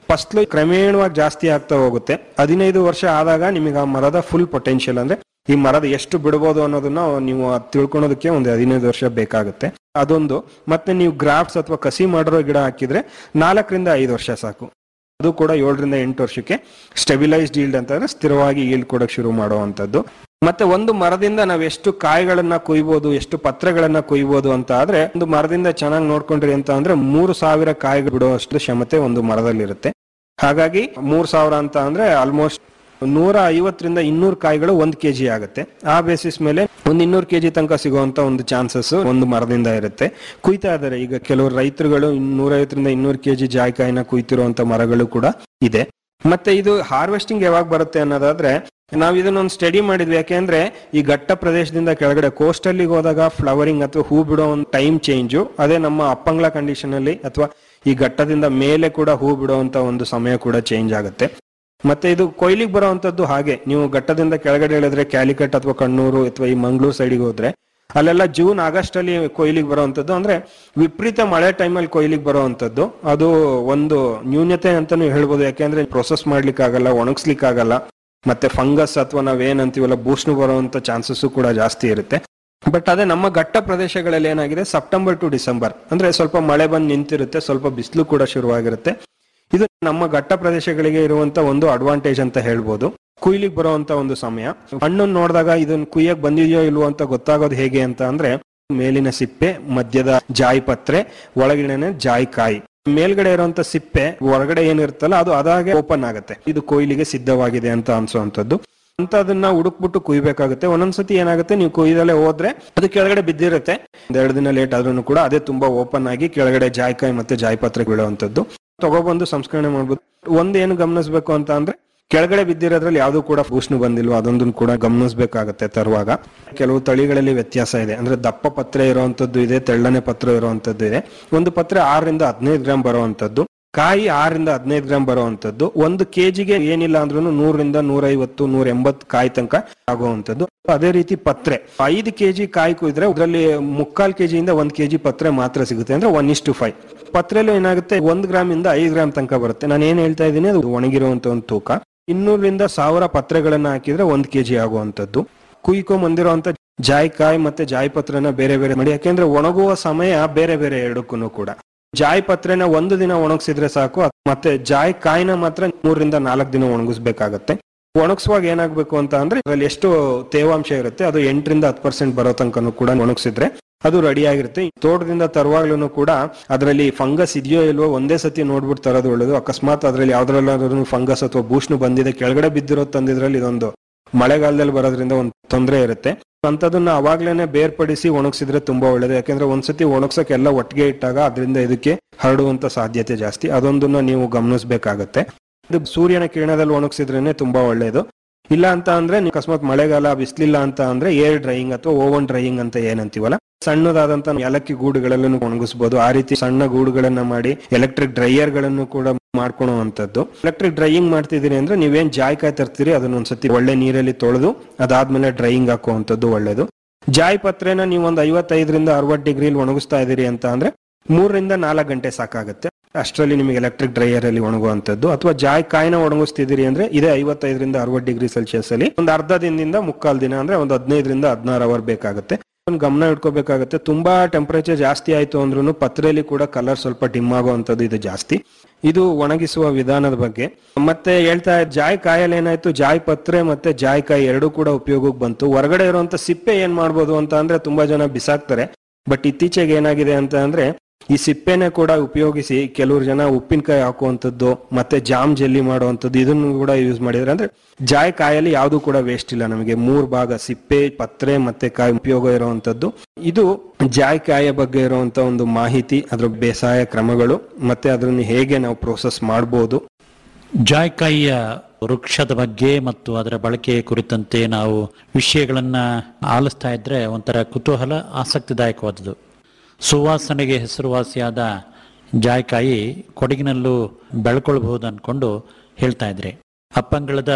ಫಸ್ಲು ಕ್ರಮೇಣವಾಗಿ ಜಾಸ್ತಿ ಆಗ್ತಾ ಹೋಗುತ್ತೆ ಹದಿನೈದು ವರ್ಷ ಆದಾಗ ನಿಮಗೆ ಆ ಮರದ ಫುಲ್ ಪೊಟೆನ್ಶಿಯಲ್ ಅಂದ್ರೆ ಈ ಮರದ ಎಷ್ಟು ಬಿಡ್ಬೋದು ಅನ್ನೋದನ್ನ ನೀವು ಅದ್ ತಿಳ್ಕೊಳೋದಕ್ಕೆ ಒಂದು ಹದಿನೈದು ವರ್ಷ ಬೇಕಾಗುತ್ತೆ ಅದೊಂದು ಮತ್ತೆ ನೀವು ಗ್ರಾಫ್ಟ್ಸ್ ಅಥವಾ ಕಸಿ ಮಾಡಿರೋ ಗಿಡ ಹಾಕಿದ್ರೆ ನಾಲ್ಕರಿಂದ ಐದು ವರ್ಷ ಸಾಕು ಅದು ಕೂಡ ಏಳರಿಂದ ಎಂಟು ವರ್ಷಕ್ಕೆ ಸ್ಟೆಬಿಲೈಸ್ಡ್ ಈಲ್ಡ್ ಅಂತಂದ್ರೆ ಸ್ಥಿರವಾಗಿ ಈಲ್ಡ್ ಕೊಡಕ್ ಶುರು ಮಾಡುವಂತದ್ದು ಮತ್ತೆ ಒಂದು ಮರದಿಂದ ನಾವ್ ಎಷ್ಟು ಕಾಯಿಗಳನ್ನ ಕೊಯ್ಬೋದು ಎಷ್ಟು ಪತ್ರೆಗಳನ್ನ ಕೊಯ್ಬೋದು ಅಂತ ಆದ್ರೆ ಒಂದು ಮರದಿಂದ ಚೆನ್ನಾಗಿ ನೋಡ್ಕೊಂಡ್ರಿ ಅಂತ ಅಂದ್ರೆ ಮೂರು ಸಾವಿರ ಕಾಯಿಗಳು ಬಿಡುವಷ್ಟು ಕ್ಷಮತೆ ಒಂದು ಮರದಲ್ಲಿರುತ್ತೆ ಹಾಗಾಗಿ ಮೂರ್ ಸಾವಿರ ಅಂತ ಅಂದ್ರೆ ಆಲ್ಮೋಸ್ಟ್ ನೂರ ಐವತ್ತರಿಂದ ಇನ್ನೂರು ಕಾಯಿಗಳು ಒಂದ್ ಕೆಜಿ ಆಗುತ್ತೆ ಆ ಬೇಸಿಸ್ ಮೇಲೆ ಒಂದ್ ಇನ್ನೂರು ಕೆಜಿ ತನಕ ಸಿಗುವಂತ ಒಂದು ಚಾನ್ಸಸ್ ಒಂದು ಮರದಿಂದ ಇರುತ್ತೆ ಕುಯ್ತಾ ಇದಾರೆ ಈಗ ಕೆಲವು ರೈತರುಗಳು ನೂರೈವತ್ತರಿಂದ ಇನ್ನೂರು ಕೆಜಿ ಜಾಯಿಕಾಯಿನ ಕುಯ್ತಿರುವಂತ ಮರಗಳು ಕೂಡ ಇದೆ ಮತ್ತೆ ಇದು ಹಾರ್ವೆಸ್ಟಿಂಗ್ ಯಾವಾಗ ಬರುತ್ತೆ ಅನ್ನೋದಾದ್ರೆ ನಾವ್ ಇದನ್ನೊಂದು ಸ್ಟಡಿ ಮಾಡಿದ್ವಿ ಯಾಕೆಂದ್ರೆ ಈ ಘಟ್ಟ ಪ್ರದೇಶದಿಂದ ಕೆಳಗಡೆ ಕೋಸ್ಟಲ್ಲಿಗೆ ಹೋದಾಗ ಫ್ಲವರಿಂಗ್ ಅಥವಾ ಹೂ ಬಿಡೋ ಒಂದು ಟೈಮ್ ಚೇಂಜು ಅದೇ ನಮ್ಮ ಅಪ್ಪಂಗ್ಲ ಕಂಡೀಷನ್ ಅಲ್ಲಿ ಅಥವಾ ಈ ಘಟ್ಟದಿಂದ ಮೇಲೆ ಕೂಡ ಹೂ ಬಿಡುವಂತ ಒಂದು ಸಮಯ ಕೂಡ ಚೇಂಜ್ ಆಗುತ್ತೆ ಮತ್ತೆ ಇದು ಕೊಯ್ಲಿಗೆ ಬರುವಂತದ್ದು ಹಾಗೆ ನೀವು ಘಟ್ಟದಿಂದ ಕೆಳಗಡೆ ಹೇಳಿದ್ರೆ ಕ್ಯಾಲಿಕಟ್ ಅಥವಾ ಕಣ್ಣೂರು ಅಥವಾ ಈ ಮಂಗಳೂರು ಸೈಡಿಗೆ ಹೋದ್ರೆ ಅಲ್ಲೆಲ್ಲ ಜೂನ್ ಆಗಸ್ಟ್ ಅಲ್ಲಿ ಕೊಯ್ಲಿಗೆ ಬರುವಂತದ್ದು ಅಂದ್ರೆ ವಿಪರೀತ ಮಳೆ ಟೈಮಲ್ಲಿ ಕೊಯ್ಲಿಗೆ ಬರುವಂತದ್ದು ಅದು ಒಂದು ನ್ಯೂನ್ಯತೆ ಅಂತಾನು ಹೇಳ್ಬೋದು ಯಾಕೆಂದ್ರೆ ಪ್ರೊಸೆಸ್ ಮಾಡ್ಲಿಕ್ಕೆ ಆಗಲ್ಲ ಒಣಗಿಸ್ಲಿಕ್ಕೆ ಆಗಲ್ಲ ಮತ್ತೆ ಫಂಗಸ್ ಅಥವಾ ನಾವೇನಂತೀವಲ್ಲ ಬೂಸ್ನು ಬರುವಂತ ಚಾನ್ಸಸ್ ಕೂಡ ಜಾಸ್ತಿ ಇರುತ್ತೆ ಬಟ್ ಅದೇ ನಮ್ಮ ಘಟ್ಟ ಪ್ರದೇಶಗಳಲ್ಲಿ ಏನಾಗಿದೆ ಸೆಪ್ಟೆಂಬರ್ ಟು ಡಿಸೆಂಬರ್ ಅಂದ್ರೆ ಸ್ವಲ್ಪ ಮಳೆ ಬಂದು ನಿಂತಿರುತ್ತೆ ಸ್ವಲ್ಪ ಬಿಸಿಲು ಕೂಡ ಶುರುವಾಗಿರುತ್ತೆ ಇದು ನಮ್ಮ ಘಟ್ಟ ಪ್ರದೇಶಗಳಿಗೆ ಇರುವಂತ ಒಂದು ಅಡ್ವಾಂಟೇಜ್ ಅಂತ ಹೇಳ್ಬೋದು ಕುಯ್ಲಿಗೆ ಬರುವಂತ ಒಂದು ಸಮಯ ಹಣ್ಣನ್ನು ನೋಡಿದಾಗ ಇದನ್ನ ಕುಯ್ಯಕ್ ಬಂದಿದೆಯೋ ಇಲ್ವೋ ಅಂತ ಗೊತ್ತಾಗೋದು ಹೇಗೆ ಅಂತ ಅಂದ್ರೆ ಮೇಲಿನ ಸಿಪ್ಪೆ ಮಧ್ಯದ ಜಾಯಿ ಪತ್ರೆ ಒಳಗಿನ ಜಾಯಿ ಕಾಯಿ ಮೇಲ್ಗಡೆ ಇರುವಂತ ಸಿಪ್ಪೆ ಹೊರಗಡೆ ಏನಿರುತ್ತಲ್ಲ ಅದು ಅದಾಗೆ ಓಪನ್ ಆಗುತ್ತೆ ಇದು ಕೊಯ್ಲಿಗೆ ಸಿದ್ಧವಾಗಿದೆ ಅಂತ ಅನ್ಸುವಂತದ್ದು ಅಂತ ಅದನ್ನ ಹುಡುಕ್ಬಿಟ್ಟು ಕುಯ್ಬೇಕಾಗುತ್ತೆ ಒಂದೊಂದ್ಸತಿ ಏನಾಗುತ್ತೆ ನೀವು ಕುಯ್ದಲ್ಲೇ ಹೋದ್ರೆ ಅದು ಕೆಳಗಡೆ ಬಿದ್ದಿರುತ್ತೆ ಒಂದೆರಡು ದಿನ ಲೇಟ್ ಆದ್ರೂ ಕೂಡ ಅದೇ ತುಂಬಾ ಓಪನ್ ಆಗಿ ಕೆಳಗಡೆ ಜಾಯ್ಕಾಯಿ ಮತ್ತೆ ಜಾಯ್ಪತ್ರೆ ಬೀಳುವಂತದ್ದು ತಗೊಬಂದು ಸಂಸ್ಕರಣೆ ಮಾಡ್ಬೋದು ಒಂದ್ ಏನು ಗಮನಿಸ್ಬೇಕು ಅಂತ ಅಂದ್ರೆ ಕೆಳಗಡೆ ಬಿದ್ದಿರೋದ್ರಲ್ಲಿ ಯಾವ್ದು ಕೂಡ ಭೂಷ್ಣು ಬಂದಿಲ್ವೋ ಅದೊಂದನ್ನು ಕೂಡ ಗಮನಿಸ್ಬೇಕಾಗತ್ತೆ ತರುವಾಗ ಕೆಲವು ತಳಿಗಳಲ್ಲಿ ವ್ಯತ್ಯಾಸ ಇದೆ ಅಂದ್ರೆ ದಪ್ಪ ಪತ್ರೆ ಇರುವಂತದ್ದು ಇದೆ ತೆಳ್ಳನೆ ಪತ್ರ ಇರುವಂತದ್ದು ಇದೆ ಒಂದು ಪತ್ರೆ ಆರರಿಂದ ಹದಿನೈದು ಗ್ರಾಮ್ ಬರುವಂತದ್ದು ಕಾಯಿ ಆರರಿಂದ ಹದಿನೈದು ಗ್ರಾಮ್ ಬರುವಂತದ್ದು ಒಂದು ಕೆಜಿಗೆ ಏನಿಲ್ಲ ಅಂದ್ರೂ ನೂರರಿಂದ ನೂರೈವತ್ತು ನೂರ ಎಂಬತ್ತು ಕಾಯಿ ತನಕ ಆಗುವಂತದ್ದು ಅದೇ ರೀತಿ ಪತ್ರೆ ಐದು ಕೆಜಿ ಕಾಯಿ ಕುಯ್ದ್ರೆ ಅದರಲ್ಲಿ ಮುಕ್ಕಾಲ್ ಕೆಜಿಯಿಂದ ಒಂದ್ ಕೆಜಿ ಪತ್ರೆ ಮಾತ್ರ ಸಿಗುತ್ತೆ ಅಂದ್ರೆ ಒನ್ ಇಸ್ ಟು ಫೈವ್ ಪತ್ರೆಲು ಏನಾಗುತ್ತೆ ಒಂದ್ ಗ್ರಾಮ್ ಇಂದ ಐದು ಗ್ರಾಮ್ ತನಕ ಬರುತ್ತೆ ನಾನು ಏನ್ ಹೇಳ್ತಾ ಇದ್ದೀನಿ ಅದು ಒಣಗಿರುವಂತ ಒಂದು ತೂಕ ಇನ್ನೂರರಿಂದ ಸಾವಿರ ಪತ್ರೆಗಳನ್ನ ಹಾಕಿದ್ರೆ ಒಂದ್ ಕೆಜಿ ಆಗುವಂತದ್ದು ಕುಯ್ಕೊಂಡ್ ಬಂದಿರುವಂತ ಜಾಯ್ಕಾಯಿ ಮತ್ತೆ ಜಾಯ್ಪತ್ರನ ಬೇರೆ ಬೇರೆ ಮಾಡಿ ಯಾಕೆಂದ್ರೆ ಒಣಗುವ ಸಮಯ ಬೇರೆ ಬೇರೆ ಎರಡಕ್ಕೂ ಕೂಡ ಜಾಯ್ ಪತ್ರೆನ ಒಂದು ದಿನ ಒಣಗಿಸಿದ್ರೆ ಸಾಕು ಅದ್- ಮತ್ತೆ ಜಾಯ್ ಕಾಯಿನ ಮಾತ್ರ ಮೂರರಿಂದ ನಾಲ್ಕು ದಿನ ಒಣಗಿಸ್ಬೇಕಾಗತ್ತೆ ಒಣಗಿಸುವಾಗ ಏನಾಗ್ಬೇಕು ಅಂತ ಅಂದ್ರೆ ಅದ್ರಲ್ಲಿ ಎಷ್ಟು ತೇವಾಂಶ ಇರುತ್ತೆ ಅದು ಎಂಟರಿಂದ ಹತ್ತು ಪರ್ಸೆಂಟ್ ಬರೋ ತನಕನೂ ಕೂಡ ಒಣಗಿಸಿದ್ರೆ ಅದು ರೆಡಿ ಆಗಿರುತ್ತೆ ತೋಟದಿಂದ ತರುವಾಗ್ಲೂ ಕೂಡ ಅದರಲ್ಲಿ ಫಂಗಸ್ ಇದೆಯೋ ಇಲ್ವೋ ಒಂದೇ ಸತಿ ನೋಡ್ಬಿಟ್ಟು ತರೋದು ಒಳ್ಳೇದು ಅಕಸ್ಮಾತ್ ಅದ್ರಲ್ಲಿ ಯಾವ್ದ್ರಲ್ಲಾದ್ರೂ ಫಂಗಸ್ ಅಥವಾ ಭೂಷ್ಣು ಬಂದಿದೆ ಕೆಳಗಡೆ ಬಿದ್ದಿರೋದು ತಂದಿದ್ರಲ್ಲಿ ಇದೊಂದು ಮಳೆಗಾಲದಲ್ಲಿ ಬರೋದ್ರಿಂದ ಒಂದು ತೊಂದರೆ ಇರುತ್ತೆ ಅಂತದನ್ನ ಅವಾಗ್ಲೇನೆ ಬೇರ್ಪಡಿಸಿ ಒಣಗಿಸಿದ್ರೆ ತುಂಬಾ ಒಳ್ಳೇದು ಯಾಕಂದ್ರೆ ಒಂದ್ಸತಿ ಒಣಗ್ಸಕ್ ಎಲ್ಲ ಒಟ್ಟಿಗೆ ಇಟ್ಟಾಗ ಅದರಿಂದ ಇದಕ್ಕೆ ಹರಡುವಂತ ಸಾಧ್ಯತೆ ಜಾಸ್ತಿ ಅದೊಂದನ್ನ ನೀವು ಗಮನಿಸಬೇಕಾಗತ್ತೆ ಇದು ಸೂರ್ಯನ ಕಿರಣದಲ್ಲಿ ಒಣಗಿಸಿದ್ರೇನೆ ತುಂಬಾ ಒಳ್ಳೇದು ಇಲ್ಲ ಅಂತ ಅಂದ್ರೆ ನೀವು ಅಕಸ್ಮಾತ್ ಮಳೆಗಾಲ ಬಿಸ್ಲಿಲ್ಲ ಅಂತ ಅಂದ್ರೆ ಏರ್ ಡ್ರೈಯಿಂಗ್ ಅಥವಾ ಓವನ್ ಡ್ರೈಯಿಂಗ್ ಅಂತ ಏನಂತೀವಲ್ಲ ಸಣ್ಣದಾದಂತ ಏಲಕ್ಕಿ ಗೂಡುಗಳಲ್ಲೂ ಒಣಗಿಸಬಹುದು ಆ ರೀತಿ ಸಣ್ಣ ಗೂಡುಗಳನ್ನ ಮಾಡಿ ಎಲೆಕ್ಟ್ರಿಕ್ ಡ್ರೈಯರ್ ಗಳನ್ನು ಕೂಡ ಮಾಡ್ಕೊಳುವಂತದ್ದು ಎಲೆಕ್ಟ್ರಿಕ್ ಡ್ರೈಯಿಂಗ್ ಮಾಡ್ತಿದ್ದೀರಿ ಅಂದ್ರೆ ನೀವೇನ್ ಜಾಯ್ಕಾಯಿ ತರ್ತೀರಿ ಅದನ್ನ ಒಂದ್ಸತಿ ಒಳ್ಳೆ ನೀರಲ್ಲಿ ತೊಳೆದು ಅದಾದ್ಮೇಲೆ ಡ್ರೈಯಿಂಗ್ ಹಾಕುವಂತದ್ದು ಒಳ್ಳೇದು ಜಾಯ್ ಪತ್ರೆನ ನೀವು ಒಂದು ಐವತ್ತೈದರಿಂದ ಅರವತ್ತು ಡಿಗ್ರಿಲಿ ಒಣಗಿಸ್ತಾ ಇದೀರಿ ಅಂತ ಅಂದ್ರೆ ಮೂರರಿಂದ ನಾಲ್ಕು ಗಂಟೆ ಸಾಕಾಗುತ್ತೆ ಅಷ್ಟರಲ್ಲಿ ನಿಮಗೆ ಎಲೆಕ್ಟ್ರಿಕ್ ಡ್ರೈಯರ್ ಅಲ್ಲಿ ಒಣಗುವಂತದ್ದು ಅಥವಾ ಜಾಯ್ ಕಾಯಿನ ಒಣಗಿಸ್ತಿದ್ದೀರಿ ಅಂದ್ರೆ ಇದೇ ಐವತ್ತೈದರಿಂದ ಅರವತ್ತು ಡಿಗ್ರಿ ಸೆಲ್ಸಿಯಸ್ ಅಲ್ಲಿ ಒಂದು ಅರ್ಧ ದಿನದಿಂದ ಮುಕ್ಕಾಲ್ ದಿನ ಅಂದ್ರೆ ಒಂದು ಹದಿನೈದರಿಂದ ಹದಿನಾರು ಅವರ್ ಬೇಕಾಗುತ್ತೆ ಒಂದು ಗಮನ ಇಟ್ಕೋಬೇಕಾಗುತ್ತೆ ತುಂಬಾ ಟೆಂಪರೇಚರ್ ಜಾಸ್ತಿ ಆಯ್ತು ಅಂದ್ರೂ ಪತ್ರೆಯಲ್ಲಿ ಕೂಡ ಕಲರ್ ಸ್ವಲ್ಪ ಡಿಮ್ ಆಗುವಂತದ್ದು ಇದು ಜಾಸ್ತಿ ಇದು ಒಣಗಿಸುವ ವಿಧಾನದ ಬಗ್ಗೆ ಮತ್ತೆ ಹೇಳ್ತಾ ಜಾಯ್ ಕಾಯಲ್ಲಿ ಏನಾಯ್ತು ಜಾಯ್ ಪತ್ರೆ ಮತ್ತೆ ಜಾಯ್ ಕಾಯಿ ಎರಡೂ ಕೂಡ ಉಪಯೋಗಕ್ಕೆ ಬಂತು ಹೊರಗಡೆ ಇರುವಂತ ಸಿಪ್ಪೆ ಏನ್ ಮಾಡ್ಬೋದು ಅಂತ ಅಂದ್ರೆ ತುಂಬಾ ಜನ ಬಿಸಾಕ್ತಾರೆ ಬಟ್ ಇತ್ತೀಚೆಗೆ ಏನಾಗಿದೆ ಅಂತ ಅಂದ್ರೆ ಈ ಸಿಪ್ಪೆನೆ ಕೂಡ ಉಪಯೋಗಿಸಿ ಕೆಲವರು ಜನ ಉಪ್ಪಿನಕಾಯಿ ಹಾಕುವಂಥದ್ದು ಮತ್ತೆ ಜಾಮ್ ಜೆಲ್ಲಿ ಮಾಡುವಂಥದ್ದು ಇದನ್ನು ಕೂಡ ಯೂಸ್ ಮಾಡಿದ್ರೆ ಅಂದ್ರೆ ಜಾಯ್ ಕಾಯಲ್ಲಿ ಯಾವುದು ಕೂಡ ವೇಸ್ಟ್ ಇಲ್ಲ ನಮಗೆ ಮೂರ್ ಭಾಗ ಸಿಪ್ಪೆ ಪತ್ರೆ ಮತ್ತೆ ಕಾಯಿ ಉಪಯೋಗ ಇರುವಂತದ್ದು ಇದು ಜಾಯ್ ಕಾಯಿಯ ಬಗ್ಗೆ ಇರುವಂತ ಒಂದು ಮಾಹಿತಿ ಅದ್ರ ಬೇಸಾಯ ಕ್ರಮಗಳು ಮತ್ತೆ ಅದನ್ನು ಹೇಗೆ ನಾವು ಪ್ರೋಸೆಸ್ ಮಾಡಬಹುದು ಜಾಯ್ಕಾಯಿಯ ವೃಕ್ಷದ ಬಗ್ಗೆ ಮತ್ತು ಅದರ ಬಳಕೆ ಕುರಿತಂತೆ ನಾವು ವಿಷಯಗಳನ್ನ ಆಲಿಸ್ತಾ ಇದ್ರೆ ಒಂಥರ ಕುತೂಹಲ ಆಸಕ್ತಿದಾಯಕವಾದದ್ದು ಸುವಾಸನೆಗೆ ಹೆಸರುವಾಸಿಯಾದ ಜಾಯ್ಕಾಯಿ ಕೊಡಗಿನಲ್ಲೂ ಬೆಳ್ಕೊಳ್ಬಹುದು ಅನ್ಕೊಂಡು ಹೇಳ್ತಾ ಇದ್ರಿ ಅಪ್ಪಂಗಳದ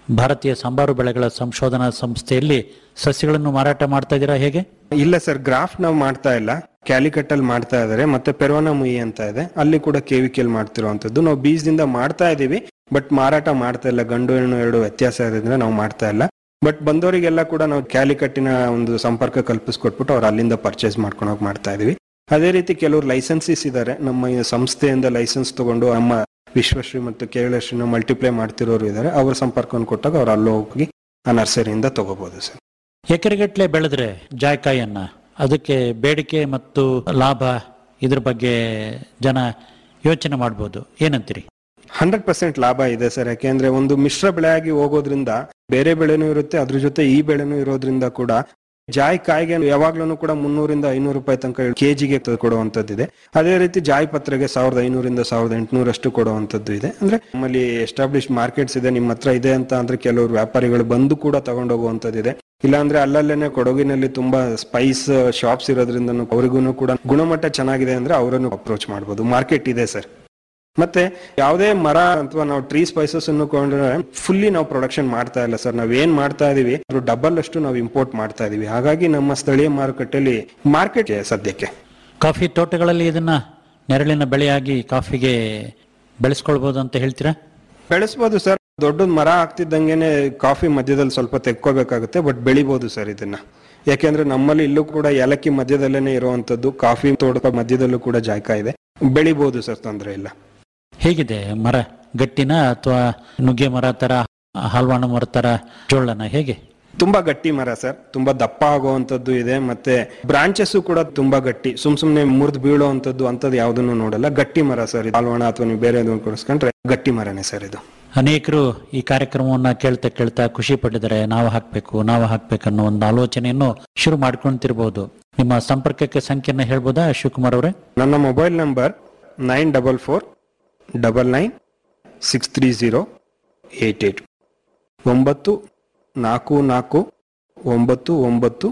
ಭಾರತೀಯ ಸಂಬಾರು ಬೆಳೆಗಳ ಸಂಶೋಧನಾ ಸಂಸ್ಥೆಯಲ್ಲಿ ಸಸ್ಯಗಳನ್ನು ಮಾರಾಟ ಮಾಡ್ತಾ ಇದ್ದೀರಾ ಹೇಗೆ ಇಲ್ಲ ಸರ್ ಗ್ರಾಫ್ ನಾವು ಮಾಡ್ತಾ ಇಲ್ಲ ಕ್ಯಾಲಿಕಟ್ ಅಲ್ಲಿ ಮಾಡ್ತಾ ಇದಾರೆ ಮತ್ತೆ ಪೆರ್ವನ ಮುಯಿ ಅಂತ ಇದೆ ಅಲ್ಲಿ ಕೂಡ ಕೆವಿಕೆಲ್ ಮಾಡ್ತಿರುವಂತದ್ದು ನಾವು ಬೀಜದಿಂದ ಮಾಡ್ತಾ ಇದೀವಿ ಬಟ್ ಮಾರಾಟ ಮಾಡ್ತಾ ಇಲ್ಲ ಗಂಡು ಹೆಣ್ಣು ಎರಡು ವ್ಯತ್ಯಾಸ ಇರೋದ್ರಿಂದ ನಾವು ಮಾಡ್ತಾ ಇಲ್ಲ ಬಟ್ ಬಂದವರಿಗೆಲ್ಲ ಕೂಡ ನಾವು ಕ್ಯಾಲಿಕಟ್ಟಿನ ಒಂದು ಸಂಪರ್ಕ ಕಲ್ಪಿಸ್ಕೊಟ್ಬಿಟ್ಟು ಅವ್ರು ಅಲ್ಲಿಂದ ಪರ್ಚೇಸ್ ಮಾಡ್ಕೊಂಡು ಹೋಗಿ ಮಾಡ್ತಾ ಇದೀವಿ ಅದೇ ರೀತಿ ಕೆಲವರು ಲೈಸೆನ್ಸಿಸ್ ಇದ್ದಾರೆ ನಮ್ಮ ಈ ಸಂಸ್ಥೆಯಿಂದ ಲೈಸೆನ್ಸ್ ತಗೊಂಡು ನಮ್ಮ ವಿಶ್ವಶ್ರೀ ಮತ್ತು ಕೇರಳಶ್ರೀನ ಮಲ್ಟಿಪ್ಲೈ ಮಾಡ್ತಿರೋರು ಇದ್ದಾರೆ ಅವ್ರ ಸಂಪರ್ಕವನ್ನು ಕೊಟ್ಟಾಗ ಅವ್ರು ಅಲ್ಲಿ ಹೋಗಿ ಆ ನರ್ಸರಿಯಿಂದ ತಗೋಬಹುದು ಸರ್ ಎಕರೆಗಟ್ಟಲೆ ಬೆಳೆದ್ರೆ ಜಾಯ್ಕಾಯಿಯನ್ನ ಅದಕ್ಕೆ ಬೇಡಿಕೆ ಮತ್ತು ಲಾಭ ಇದ್ರ ಬಗ್ಗೆ ಜನ ಯೋಚನೆ ಮಾಡ್ಬೋದು ಏನಂತೀರಿ ಹಂಡ್ರೆಡ್ ಪರ್ಸೆಂಟ್ ಲಾಭ ಇದೆ ಸರ್ ಯಾಕೆಂದ್ರೆ ಒಂದು ಮಿಶ್ರ ಬೆಳೆಯಾಗಿ ಹೋಗೋದ್ರಿಂದ ಬೇರೆ ಬೆಳೆನೂ ಇರುತ್ತೆ ಅದ್ರ ಜೊತೆ ಈ ಬೆಳೆನೂ ಇರೋದ್ರಿಂದ ಕೂಡ ಜಾಯ್ ಕಾಯಿಗೆ ಯಾವಾಗ್ಲೂ ಕೂಡ ಮುನ್ನೂರಿಂದ ಐನೂರು ರೂಪಾಯಿ ತನಕ ಕೆಜಿಗೆ ಕೊಡುವಂತದ್ದಿದೆ ಅದೇ ರೀತಿ ಜಾಯ್ ಪತ್ರೆಗೆ ಸಾವಿರದ ಐನೂರಿಂದ ಸಾವಿರದ ಎಂಟುನೂರಷ್ಟು ಕೊಡುವಂತದ್ದು ಇದೆ ಅಂದ್ರೆ ನಮ್ಮಲ್ಲಿ ಎಸ್ಟಾಬ್ಲಿಷ್ ಮಾರ್ಕೆಟ್ಸ್ ಇದೆ ನಿಮ್ಮ ಹತ್ರ ಇದೆ ಅಂತ ಅಂದ್ರೆ ಕೆಲವರು ವ್ಯಾಪಾರಿಗಳು ಬಂದು ಕೂಡ ತಗೊಂಡೋಗುವಂತದ್ದಿದೆ ಇಲ್ಲಾಂದ್ರೆ ಅಲ್ಲಲ್ಲೇನೆ ಕೊಡಗಿನಲ್ಲಿ ತುಂಬಾ ಸ್ಪೈಸ್ ಶಾಪ್ಸ್ ಇರೋದ್ರಿಂದ ಅವರಿಗೂ ಕೂಡ ಗುಣಮಟ್ಟ ಚೆನ್ನಾಗಿದೆ ಅಂದ್ರೆ ಅವರನ್ನು ಅಪ್ರೋಚ್ ಮಾಡಬಹುದು ಮಾರ್ಕೆಟ್ ಇದೆ ಸರ್ ಮತ್ತೆ ಯಾವುದೇ ಮರ ಅಥವಾ ನಾವು ಟ್ರೀ ಸ್ಪೈಸಸ್ ಅನ್ನು ಕೊಂಡ್ರೆ ಫುಲ್ಲಿ ನಾವು ಪ್ರೊಡಕ್ಷನ್ ಮಾಡ್ತಾ ಇಲ್ಲ ಸರ್ ನಾವ್ ಏನ್ ಮಾಡ್ತಾ ಇದೀವಿ ಅದ್ರ ಡಬಲ್ ಅಷ್ಟು ನಾವು ಇಂಪೋರ್ಟ್ ಮಾಡ್ತಾ ಇದೀವಿ ಹಾಗಾಗಿ ನಮ್ಮ ಸ್ಥಳೀಯ ಮಾರುಕಟ್ಟೆಯಲ್ಲಿ ಮಾರ್ಕೆಟ್ ಸದ್ಯಕ್ಕೆ ಕಾಫಿ ತೋಟಗಳಲ್ಲಿ ಇದನ್ನ ನೆರಳಿನ ಬೆಳೆಯಾಗಿ ಕಾಫಿಗೆ ಬೆಳೆಸ್ಕೊಳ್ಬೋದು ಅಂತ ಹೇಳ್ತೀರಾ ಬೆಳೆಸ್ಬೋದು ಸರ್ ದೊಡ್ಡದ್ ಮರ ಆಗ್ತಿದ್ದಂಗೆನೆ ಕಾಫಿ ಮಧ್ಯದಲ್ಲಿ ಸ್ವಲ್ಪ ತೆಕ್ಕೋಬೇಕಾಗುತ್ತೆ ಬಟ್ ಬೆಳಿಬೋದು ಸರ್ ಇದನ್ನ ಯಾಕೆಂದ್ರೆ ನಮ್ಮಲ್ಲಿ ಇಲ್ಲೂ ಕೂಡ ಏಲಕ್ಕಿ ಮಧ್ಯದಲ್ಲೇನೆ ಇರುವಂತದ್ದು ಕಾಫಿ ತೋಟದ ಮಧ್ಯದಲ್ಲೂ ಕೂಡ ಜಾಯ್ಕ ಇದೆ ಬೆಳಿಬೋದು ಸರ್ ತೊಂದರೆ ಇಲ್ಲ ಹೇಗಿದೆ ಮರ ಗಟ್ಟಿನ ಅಥವಾ ನುಗ್ಗೆ ಮರ ತರ ಹಲ್ವಾಣ ಮರ ತರ ಜೋಳನ ಹೇಗೆ ತುಂಬಾ ಗಟ್ಟಿ ಮರ ಸರ್ ತುಂಬಾ ದಪ್ಪ ಆಗುವಂತದ್ದು ಇದೆ ಮತ್ತೆ ಬ್ರಾಂಚಸ್ ಕೂಡ ತುಂಬಾ ಗಟ್ಟಿ ಸುಮ್ ಸುಮ್ನೆ ಮುರಿದು ಬೀಳುವಂತದ್ದು ಅಂತದ್ದು ಯಾವ್ದನ್ನು ನೋಡಲ್ಲ ಗಟ್ಟಿ ಮರ ಸರ್ ಇದು ಹಾಲ್ವಾಣ ಅಥವಾ ನೀವು ಬೇರೆ ಕೊಡಿಸ್ಕೊಂಡ್ರೆ ಗಟ್ಟಿ ಮರನೇ ಸರ್ ಇದು ಅನೇಕರು ಈ ಕಾರ್ಯಕ್ರಮವನ್ನ ಕೇಳ್ತಾ ಕೇಳ್ತಾ ಖುಷಿ ಪಟ್ಟಿದ್ದಾರೆ ನಾವು ಹಾಕ್ಬೇಕು ನಾವು ಹಾಕ್ಬೇಕನ್ನೋ ಒಂದು ಆಲೋಚನೆಯನ್ನು ಶುರು ಮಾಡ್ಕೊಂತಿರ್ಬೋದು ನಿಮ್ಮ ಸಂಪರ್ಕಕ್ಕೆ ಸಂಖ್ಯೆನ ಹೇಳ್ಬೋದಾ ಶಿವಕುಮಾರ್ ಅವರೇ ನನ್ನ mobile number nine double four double nine six three zero eight eight ಒಂಬತ್ತು ನಾಲ್ಕು ನಾಲ್ಕು ಒಂಬತ್ತು ಒಂಬತ್ತು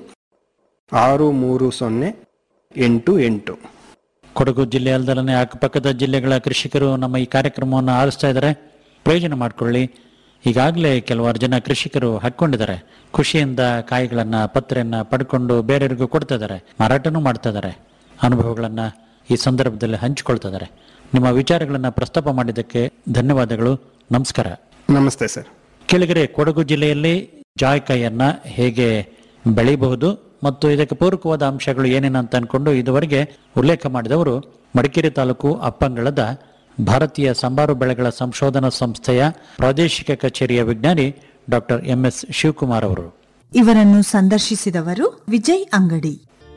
ಆರು ಮೂರು ಸೊನ್ನೆ ಎಂಟು ಎಂಟು ಕೊಡಗು ಜಿಲ್ಲೆ ಅಲ್ಲದಲ್ಲೇ ಅಕ್ಕಪಕ್ಕದ ಜಿಲ್ಲೆಗಳ ಕೃಷಿಕರು ನಮ್ಮ ಈ ಕಾರ್ಯಕ್ರಮವನ್ನು ಆಲಿಸ್ತಾ ಇದ್ದಾರೆ ಪ್ರಯೋಜನ ಮಾಡಿಕೊಳ್ಳಿ ಈಗಾಗಲೇ ಕೆಲವಾರು ಜನ ಕೃಷಿಕರು ಹಾಕ್ಕೊಂಡಿದ್ದಾರೆ ಖುಷಿಯಿಂದ ಕಾಯಿಗಳನ್ನ ಪತ್ರೆಯನ್ನ ಪಡ್ಕೊಂಡು ಬೇರೆಯವರಿಗೂ ಕೊಡ್ತಾ ಇದ್ದಾರೆ ಮಾರಾಟನೂ ಮಾಡ್ತಾ ಇದ್ದಾರೆ ಅನುಭವಗಳನ್ನ ಈ ಸಂದರ್ಭದಲ್ಲಿ ಹಂಚಿಕೊಳ್ತಾ ಇದ್ದಾರೆ ನಿಮ್ಮ ವಿಚಾರಗಳನ್ನ ಪ್ರಸ್ತಾಪ ಮಾಡಿದ್ದಕ್ಕೆ ಧನ್ಯವಾದಗಳು ನಮಸ್ಕಾರ ನಮಸ್ತೆ ಸರ್ ಕೆಳಗರೆ ಕೊಡಗು ಜಿಲ್ಲೆಯಲ್ಲಿ ಜಾಯ್ಕಾಯಿಯನ್ನ ಹೇಗೆ ಬೆಳೆಯಬಹುದು ಮತ್ತು ಇದಕ್ಕೆ ಪೂರಕವಾದ ಅಂಶಗಳು ಏನೇನು ಅಂತ ಅನ್ಕೊಂಡು ಇದುವರೆಗೆ ಉಲ್ಲೇಖ ಮಾಡಿದವರು ಮಡಿಕೇರಿ ತಾಲೂಕು ಅಪ್ಪಂಗಳದ ಭಾರತೀಯ ಸಂಬಾರು ಬೆಳೆಗಳ ಸಂಶೋಧನಾ ಸಂಸ್ಥೆಯ ಪ್ರಾದೇಶಿಕ ಕಚೇರಿಯ ವಿಜ್ಞಾನಿ ಡಾಕ್ಟರ್ ಎಂ ಎಸ್ ಶಿವಕುಮಾರ್ ಅವರು ಇವರನ್ನು ಸಂದರ್ಶಿಸಿದವರು ವಿಜಯ್ ಅಂಗಡಿ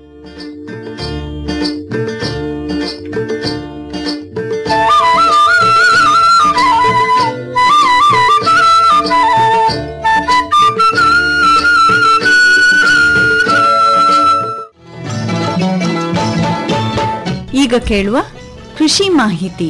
ಈಗ ಕೇಳುವ ಕೃಷಿ ಮಾಹಿತಿ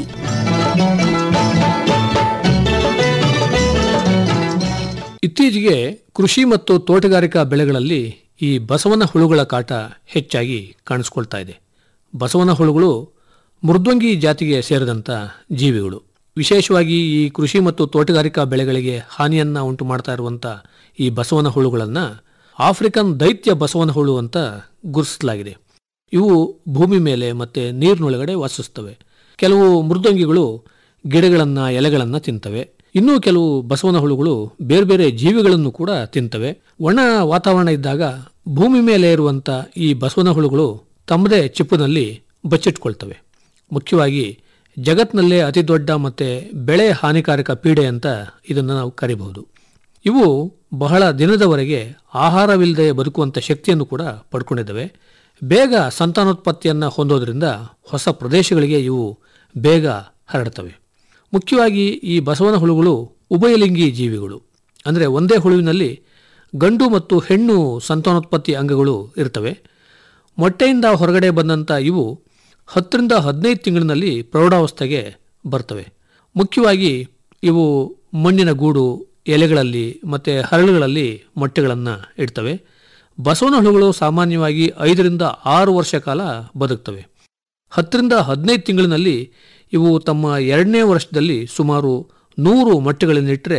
ಇತ್ತೀಚೆಗೆ ಕೃಷಿ ಮತ್ತು ತೋಟಗಾರಿಕಾ ಬೆಳೆಗಳಲ್ಲಿ ಈ ಬಸವನ ಹುಳುಗಳ ಕಾಟ ಹೆಚ್ಚಾಗಿ ಕಾಣಿಸ್ಕೊಳ್ತಾ ಇದೆ ಬಸವನ ಹುಳುಗಳು ಮೃದ್ವಂಗಿ ಜಾತಿಗೆ ಸೇರಿದಂಥ ಜೀವಿಗಳು ವಿಶೇಷವಾಗಿ ಈ ಕೃಷಿ ಮತ್ತು ತೋಟಗಾರಿಕಾ ಬೆಳೆಗಳಿಗೆ ಹಾನಿಯನ್ನ ಉಂಟು ಮಾಡ್ತಾ ಇರುವಂಥ ಈ ಬಸವನ ಹುಳುಗಳನ್ನು ಆಫ್ರಿಕನ್ ದೈತ್ಯ ಬಸವನ ಹುಳು ಅಂತ ಗುರುತಿಸಲಾಗಿದೆ ಇವು ಭೂಮಿ ಮೇಲೆ ಮತ್ತು ನೀರಿನೊಳಗಡೆ ವಾಸಿಸ್ತವೆ ಕೆಲವು ಮೃದ್ವಂಗಿಗಳು ಗಿಡಗಳನ್ನು ಎಲೆಗಳನ್ನು ತಿಂತವೆ ಇನ್ನೂ ಕೆಲವು ಬಸವನ ಹುಳುಗಳು ಬೇರೆ ಬೇರೆ ಜೀವಿಗಳನ್ನು ಕೂಡ ತಿಂತವೆ ಒಣ ವಾತಾವರಣ ಇದ್ದಾಗ ಭೂಮಿ ಮೇಲೆ ಇರುವಂಥ ಈ ಬಸವನ ಹುಳುಗಳು ತಮ್ಮದೇ ಚಿಪ್ಪಿನಲ್ಲಿ ಬಚ್ಚಿಟ್ಕೊಳ್ತವೆ ಮುಖ್ಯವಾಗಿ ಜಗತ್ತಿನಲ್ಲೇ ಅತಿ ದೊಡ್ಡ ಮತ್ತು ಬೆಳೆ ಹಾನಿಕಾರಕ ಪೀಡೆ ಅಂತ ಇದನ್ನು ನಾವು ಕರಿಬಹುದು ಇವು ಬಹಳ ದಿನದವರೆಗೆ ಆಹಾರವಿಲ್ಲದೆ ಬದುಕುವಂಥ ಶಕ್ತಿಯನ್ನು ಕೂಡ ಪಡ್ಕೊಂಡಿದ್ದಾವೆ ಬೇಗ ಸಂತಾನೋತ್ಪತ್ತಿಯನ್ನು ಹೊಂದೋದ್ರಿಂದ ಹೊಸ ಪ್ರದೇಶಗಳಿಗೆ ಇವು ಬೇಗ ಹರಡ್ತವೆ ಮುಖ್ಯವಾಗಿ ಈ ಬಸವನ ಹುಳುಗಳು ಉಭಯಲಿಂಗಿ ಜೀವಿಗಳು ಅಂದರೆ ಒಂದೇ ಹುಳುವಿನಲ್ಲಿ ಗಂಡು ಮತ್ತು ಹೆಣ್ಣು ಸಂತಾನೋತ್ಪತ್ತಿ ಅಂಗಗಳು ಇರ್ತವೆ ಮೊಟ್ಟೆಯಿಂದ ಹೊರಗಡೆ ಬಂದಂಥ ಇವು ಹತ್ತರಿಂದ ಹದಿನೈದು ತಿಂಗಳಿನಲ್ಲಿ ಪ್ರೌಢಾವಸ್ಥೆಗೆ ಬರ್ತವೆ ಮುಖ್ಯವಾಗಿ ಇವು ಮಣ್ಣಿನ ಗೂಡು ಎಲೆಗಳಲ್ಲಿ ಮತ್ತು ಹರಳುಗಳಲ್ಲಿ ಮೊಟ್ಟೆಗಳನ್ನು ಇಡ್ತವೆ ಬಸವನ ಹುಳುಗಳು ಸಾಮಾನ್ಯವಾಗಿ ಐದರಿಂದ ಆರು ವರ್ಷ ಕಾಲ ಬದುಕ್ತವೆ ಹತ್ತರಿಂದ ಹದಿನೈದು ತಿಂಗಳಿನಲ್ಲಿ ಇವು ತಮ್ಮ ಎರಡನೇ ವರ್ಷದಲ್ಲಿ ಸುಮಾರು ನೂರು ಮೊಟ್ಟೆಗಳನ್ನಿಟ್ಟರೆ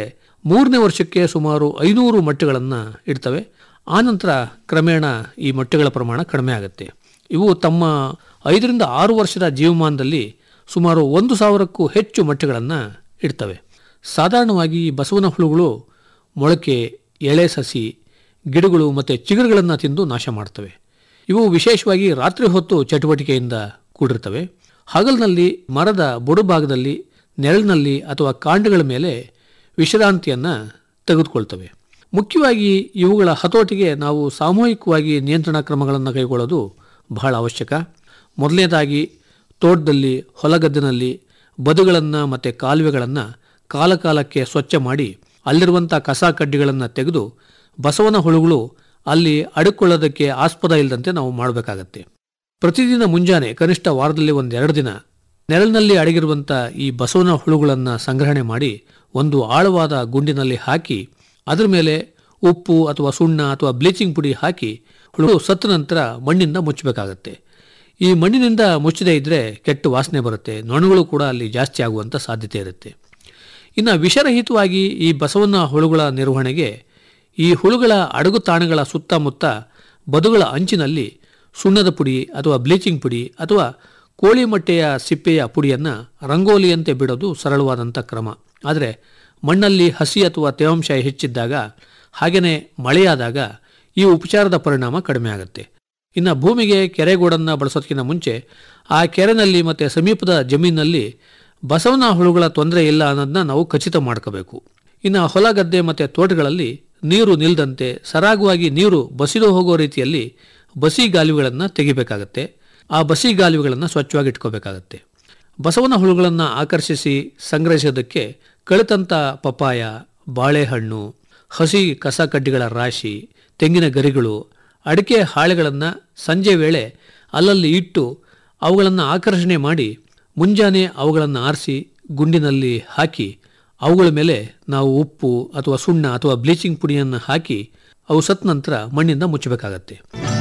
ಮೂರನೇ ವರ್ಷಕ್ಕೆ ಸುಮಾರು ಐನೂರು ಮೊಟ್ಟೆಗಳನ್ನು ಇಡ್ತವೆ ಆನಂತರ ಕ್ರಮೇಣ ಈ ಮೊಟ್ಟೆಗಳ ಪ್ರಮಾಣ ಕಡಿಮೆ ಆಗುತ್ತೆ ಇವು ತಮ್ಮ ಐದರಿಂದ ಆರು ವರ್ಷದ ಜೀವಮಾನದಲ್ಲಿ ಸುಮಾರು ಒಂದು ಸಾವಿರಕ್ಕೂ ಹೆಚ್ಚು ಮೊಟ್ಟೆಗಳನ್ನು ಇಡ್ತವೆ ಸಾಧಾರಣವಾಗಿ ಈ ಬಸವನ ಹುಳುಗಳು ಮೊಳಕೆ ಎಳೆ ಸಸಿ ಗಿಡಗಳು ಮತ್ತು ಚಿಗುರುಗಳನ್ನು ತಿಂದು ನಾಶ ಮಾಡ್ತವೆ ಇವು ವಿಶೇಷವಾಗಿ ರಾತ್ರಿ ಹೊತ್ತು ಚಟುವಟಿಕೆಯಿಂದ ಕೂಡಿರ್ತವೆ ಹಗಲಿನಲ್ಲಿ ಮರದ ಬುಡಭಾಗದಲ್ಲಿ ನೆರಳಿನಲ್ಲಿ ಅಥವಾ ಕಾಂಡಗಳ ಮೇಲೆ ವಿಶ್ರಾಂತಿಯನ್ನು ತೆಗೆದುಕೊಳ್ತವೆ ಮುಖ್ಯವಾಗಿ ಇವುಗಳ ಹತೋಟಿಗೆ ನಾವು ಸಾಮೂಹಿಕವಾಗಿ ನಿಯಂತ್ರಣ ಕ್ರಮಗಳನ್ನು ಕೈಗೊಳ್ಳೋದು ಬಹಳ ಅವಶ್ಯಕ ಮೊದಲನೇದಾಗಿ ತೋಟದಲ್ಲಿ ಹೊಲಗದ್ದಿನಲ್ಲಿ ಬದುಗಳನ್ನು ಮತ್ತು ಕಾಲುವೆಗಳನ್ನು ಕಾಲಕಾಲಕ್ಕೆ ಸ್ವಚ್ಛ ಮಾಡಿ ಅಲ್ಲಿರುವಂಥ ಕಸ ಕಡ್ಡಿಗಳನ್ನು ತೆಗೆದು ಬಸವನ ಹುಳುಗಳು ಅಲ್ಲಿ ಅಡುಕೊಳ್ಳೋದಕ್ಕೆ ಆಸ್ಪದ ಇಲ್ಲದಂತೆ ನಾವು ಮಾಡಬೇಕಾಗತ್ತೆ ಪ್ರತಿದಿನ ಮುಂಜಾನೆ ಕನಿಷ್ಠ ವಾರದಲ್ಲಿ ಒಂದೆರಡು ದಿನ ನೆರಳಿನಲ್ಲಿ ಅಡಗಿರುವಂಥ ಈ ಬಸವನ ಹುಳುಗಳನ್ನು ಸಂಗ್ರಹಣೆ ಮಾಡಿ ಒಂದು ಆಳವಾದ ಗುಂಡಿನಲ್ಲಿ ಹಾಕಿ ಅದರ ಮೇಲೆ ಉಪ್ಪು ಅಥವಾ ಸುಣ್ಣ ಅಥವಾ ಬ್ಲೀಚಿಂಗ್ ಪುಡಿ ಹಾಕಿ ಹುಳು ಸತ್ತ ನಂತರ ಮಣ್ಣಿಂದ ಮುಚ್ಚಬೇಕಾಗತ್ತೆ ಈ ಮಣ್ಣಿನಿಂದ ಮುಚ್ಚದೇ ಇದ್ದರೆ ಕೆಟ್ಟ ವಾಸನೆ ಬರುತ್ತೆ ನೊಣಗಳು ಕೂಡ ಅಲ್ಲಿ ಜಾಸ್ತಿ ಆಗುವಂಥ ಸಾಧ್ಯತೆ ಇರುತ್ತೆ ಇನ್ನು ವಿಷರಹಿತವಾಗಿ ಈ ಬಸವನ ಹುಳುಗಳ ನಿರ್ವಹಣೆಗೆ ಈ ಹುಳುಗಳ ಅಡಗು ತಾಣಗಳ ಸುತ್ತಮುತ್ತ ಬದುಗಳ ಅಂಚಿನಲ್ಲಿ ಸುಣ್ಣದ ಪುಡಿ ಅಥವಾ ಬ್ಲೀಚಿಂಗ್ ಪುಡಿ ಅಥವಾ ಕೋಳಿ ಮೊಟ್ಟೆಯ ಸಿಪ್ಪೆಯ ಪುಡಿಯನ್ನು ರಂಗೋಲಿಯಂತೆ ಬಿಡೋದು ಸರಳವಾದಂಥ ಕ್ರಮ ಆದರೆ ಮಣ್ಣಲ್ಲಿ ಹಸಿ ಅಥವಾ ತೇವಾಂಶ ಹೆಚ್ಚಿದ್ದಾಗ ಹಾಗೆಯೇ ಮಳೆಯಾದಾಗ ಈ ಉಪಚಾರದ ಪರಿಣಾಮ ಕಡಿಮೆ ಆಗುತ್ತೆ ಇನ್ನು ಭೂಮಿಗೆ ಕೆರೆಗೂಡನ್ನು ಬಳಸೋದಕ್ಕಿಂತ ಮುಂಚೆ ಆ ಕೆರೆನಲ್ಲಿ ಮತ್ತು ಸಮೀಪದ ಜಮೀನಿನಲ್ಲಿ ಬಸವನ ಹುಳುಗಳ ತೊಂದರೆ ಇಲ್ಲ ಅನ್ನೋದನ್ನ ನಾವು ಖಚಿತ ಮಾಡ್ಕೋಬೇಕು ಇನ್ನು ಹೊಲ ಗದ್ದೆ ಮತ್ತು ತೋಟಗಳಲ್ಲಿ ನೀರು ನಿಲ್ಲದಂತೆ ಸರಾಗವಾಗಿ ನೀರು ಬಸಿದು ಹೋಗೋ ರೀತಿಯಲ್ಲಿ ಬಸಿ ಗಾಲಿಗಳನ್ನು ತೆಗಿಬೇಕಾಗತ್ತೆ ಆ ಬಸಿ ಗಾಲಿಗಳನ್ನು ಸ್ವಚ್ಛವಾಗಿ ಇಟ್ಕೋಬೇಕಾಗತ್ತೆ ಬಸವನ ಹುಳುಗಳನ್ನು ಆಕರ್ಷಿಸಿ ಸಂಗ್ರಹಿಸೋದಕ್ಕೆ ಕಳಿತಂತ ಪಪಾಯ ಬಾಳೆಹಣ್ಣು ಹಸಿ ಕಸ ಕಡ್ಡಿಗಳ ರಾಶಿ ತೆಂಗಿನ ಗರಿಗಳು ಅಡಿಕೆ ಹಾಳೆಗಳನ್ನು ಸಂಜೆ ವೇಳೆ ಅಲ್ಲಲ್ಲಿ ಇಟ್ಟು ಅವುಗಳನ್ನು ಆಕರ್ಷಣೆ ಮಾಡಿ ಮುಂಜಾನೆ ಅವುಗಳನ್ನು ಆರಿಸಿ ಗುಂಡಿನಲ್ಲಿ ಹಾಕಿ ಅವುಗಳ ಮೇಲೆ ನಾವು ಉಪ್ಪು ಅಥವಾ ಸುಣ್ಣ ಅಥವಾ ಬ್ಲೀಚಿಂಗ್ ಪುಡಿಯನ್ನು ಹಾಕಿ ಅವು ಸತ್ತ ನಂತರ ಮಣ್ಣಿಂದ ಮುಚ್ಚಬೇಕಾಗತ್ತೆ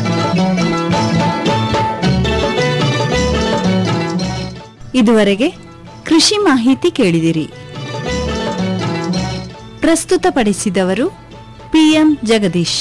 ಇದುವರೆಗೆ ಕೃಷಿ ಮಾಹಿತಿ ಕೇಳಿದಿರಿ ಪ್ರಸ್ತುತಪಡಿಸಿದವರು ಪಿಎಂ ಜಗದೀಶ್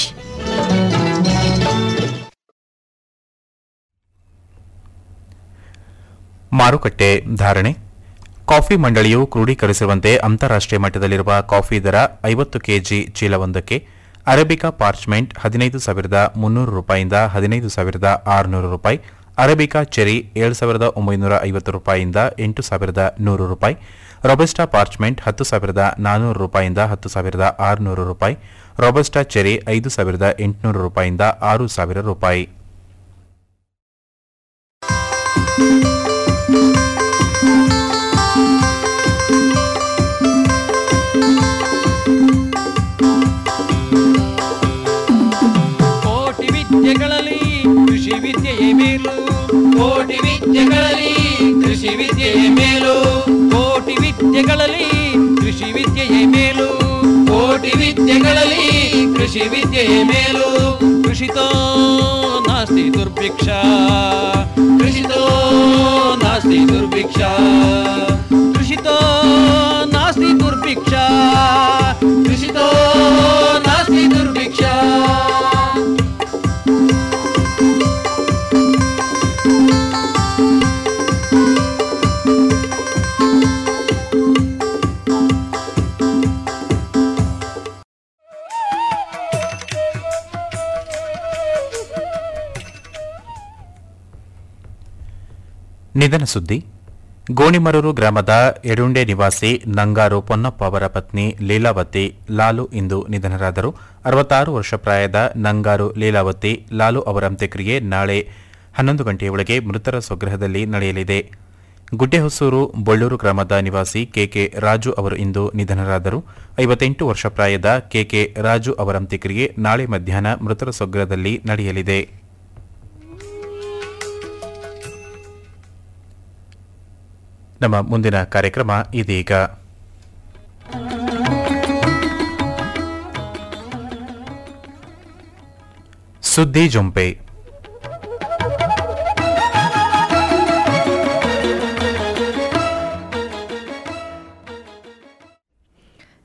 ಮಾರುಕಟ್ಟೆ ಧಾರಣೆ ಕಾಫಿ ಮಂಡಳಿಯು ಕ್ರೋಢೀಕರಿಸಿರುವಂತೆ ಅಂತಾರಾಷ್ಟ್ರೀಯ ಮಟ್ಟದಲ್ಲಿರುವ ಕಾಫಿ ದರ ಐವತ್ತು ಕೆಜಿ ಚೀಲವೊಂದಕ್ಕೆ ಅರೇಬಿಕಾ ಪಾರ್ಚ್ಮೆಂಟ್ ಹದಿನೈದು ಸಾವಿರದ ಮುನ್ನೂರು ರೂಪಾಯಿಯಿಂದ ಹದಿನೈದು ಸಾವಿರದ ಆರುನೂರು ರೂಪಾಯಿ ಅರೇಬಿಕಾ ಚೆರಿ ಏಳು ಸಾವಿರದ ಒಂಬೈನೂರ ಐವತ್ತು ರೂಪಾಯಿಯಿಂದ ಎಂಟು ಸಾವಿರದ ನೂರು ರೂಪಾಯಿ ರೊಬೆಸ್ಟಾ ಪಾರ್ಚ್ಮೆಂಟ್ ಹತ್ತು ಸಾವಿರದ ನಾನ್ನೂರು ರೂಪಾಯಿಯಿಂದ ಹತ್ತು ಸಾವಿರದ ಆರುನೂರು ರೂಪಾಯಿ ರೊಬೆಸ್ಟಾ ಚೆರಿ ಐದು ಸಾವಿರದ ಎಂಟುನೂರು ರೂಪಾಯಿಯಿಂದ ಆರು ಸಾವಿರ ರೂಪಾಯಿ ಕೋಟಿ ವಿದ್ಯೆಗಳಲ್ಲಿ ಕೃಷಿ ವಿದ್ಯೆಯೇ ಮೇಲು ಕೋಟಿ ವಿದ್ಯೆಗಳಲ್ಲಿ ಕೃಷಿ ವಿದ್ಯೆಯ ಮೇಲು ಕೋಟಿ ವಿದ್ಯೆಗಳಲ್ಲಿ ಕೃಷಿ ವಿದ್ಯೆಯೇ ಮೇಲು ಕೋಟಿ ವಿದ್ಯೆಗಳಲ್ಲಿ ಕೃಷಿ ವಿದ್ಯೆಯ ಮೇಲು ಕೃಷಿತೋ ನಾಸ್ತಿ ದುರ್ಭಿಕ್ಷ ಕೃಷಿತೋ ನಾಸ್ತಿ ದುರ್ಭಿಕ್ಷ ಕೃಷಿತೋ ನಾಸ್ತಿ ದುರ್ಭಿಕ್ಷ ಕೃಷಿತೋ ನಾಸ್ತಿ ದುರ್ಭಿಕ್ಷ ನಿಧನ ಸುದ್ದಿ ಗೋಣಿಮರೂರು ಗ್ರಾಮದ ಎಡುಂಡೆ ನಿವಾಸಿ ನಂಗಾರು ಪೊನ್ನಪ್ಪ ಅವರ ಪತ್ನಿ ಲೀಲಾವತಿ ಲಾಲು ಇಂದು ನಿಧನರಾದರು ಅರವತ್ತಾರು ವರ್ಷ ಪ್ರಾಯದ ನಂಗಾರು ಲೀಲಾವತಿ ಲಾಲು ಅವರ ಅಂತ್ಯಕ್ರಿಯೆ ನಾಳೆ ಹನ್ನೊಂದು ಗಂಟೆಯೊಳಗೆ ಮೃತರ ಸ್ವಗೃಹದಲ್ಲಿ ನಡೆಯಲಿದೆ ಗುಡ್ಡೆಹೊಸೂರು ಬೊಳ್ಳೂರು ಗ್ರಾಮದ ನಿವಾಸಿ ಕೆಕೆ ರಾಜು ಅವರು ಇಂದು ನಿಧನರಾದರು ಐವತ್ತೆಂಟು ವರ್ಷ ಪ್ರಾಯದ ಕೆಕೆ ರಾಜು ಅವರ ಅಂತ್ಯಕ್ರಿಯೆ ನಾಳೆ ಮಧ್ಯಾಹ್ನ ಮೃತರ ಸ್ವಗೃಹದಲ್ಲಿ ನಡೆಯಲಿದೆ ನಮ್ಮ ಮುಂದಿನ ಕಾರ್ಯಕ್ರಮ ಇದೀಗ ಸುದ್ದಿ ಜೊಂಪೆ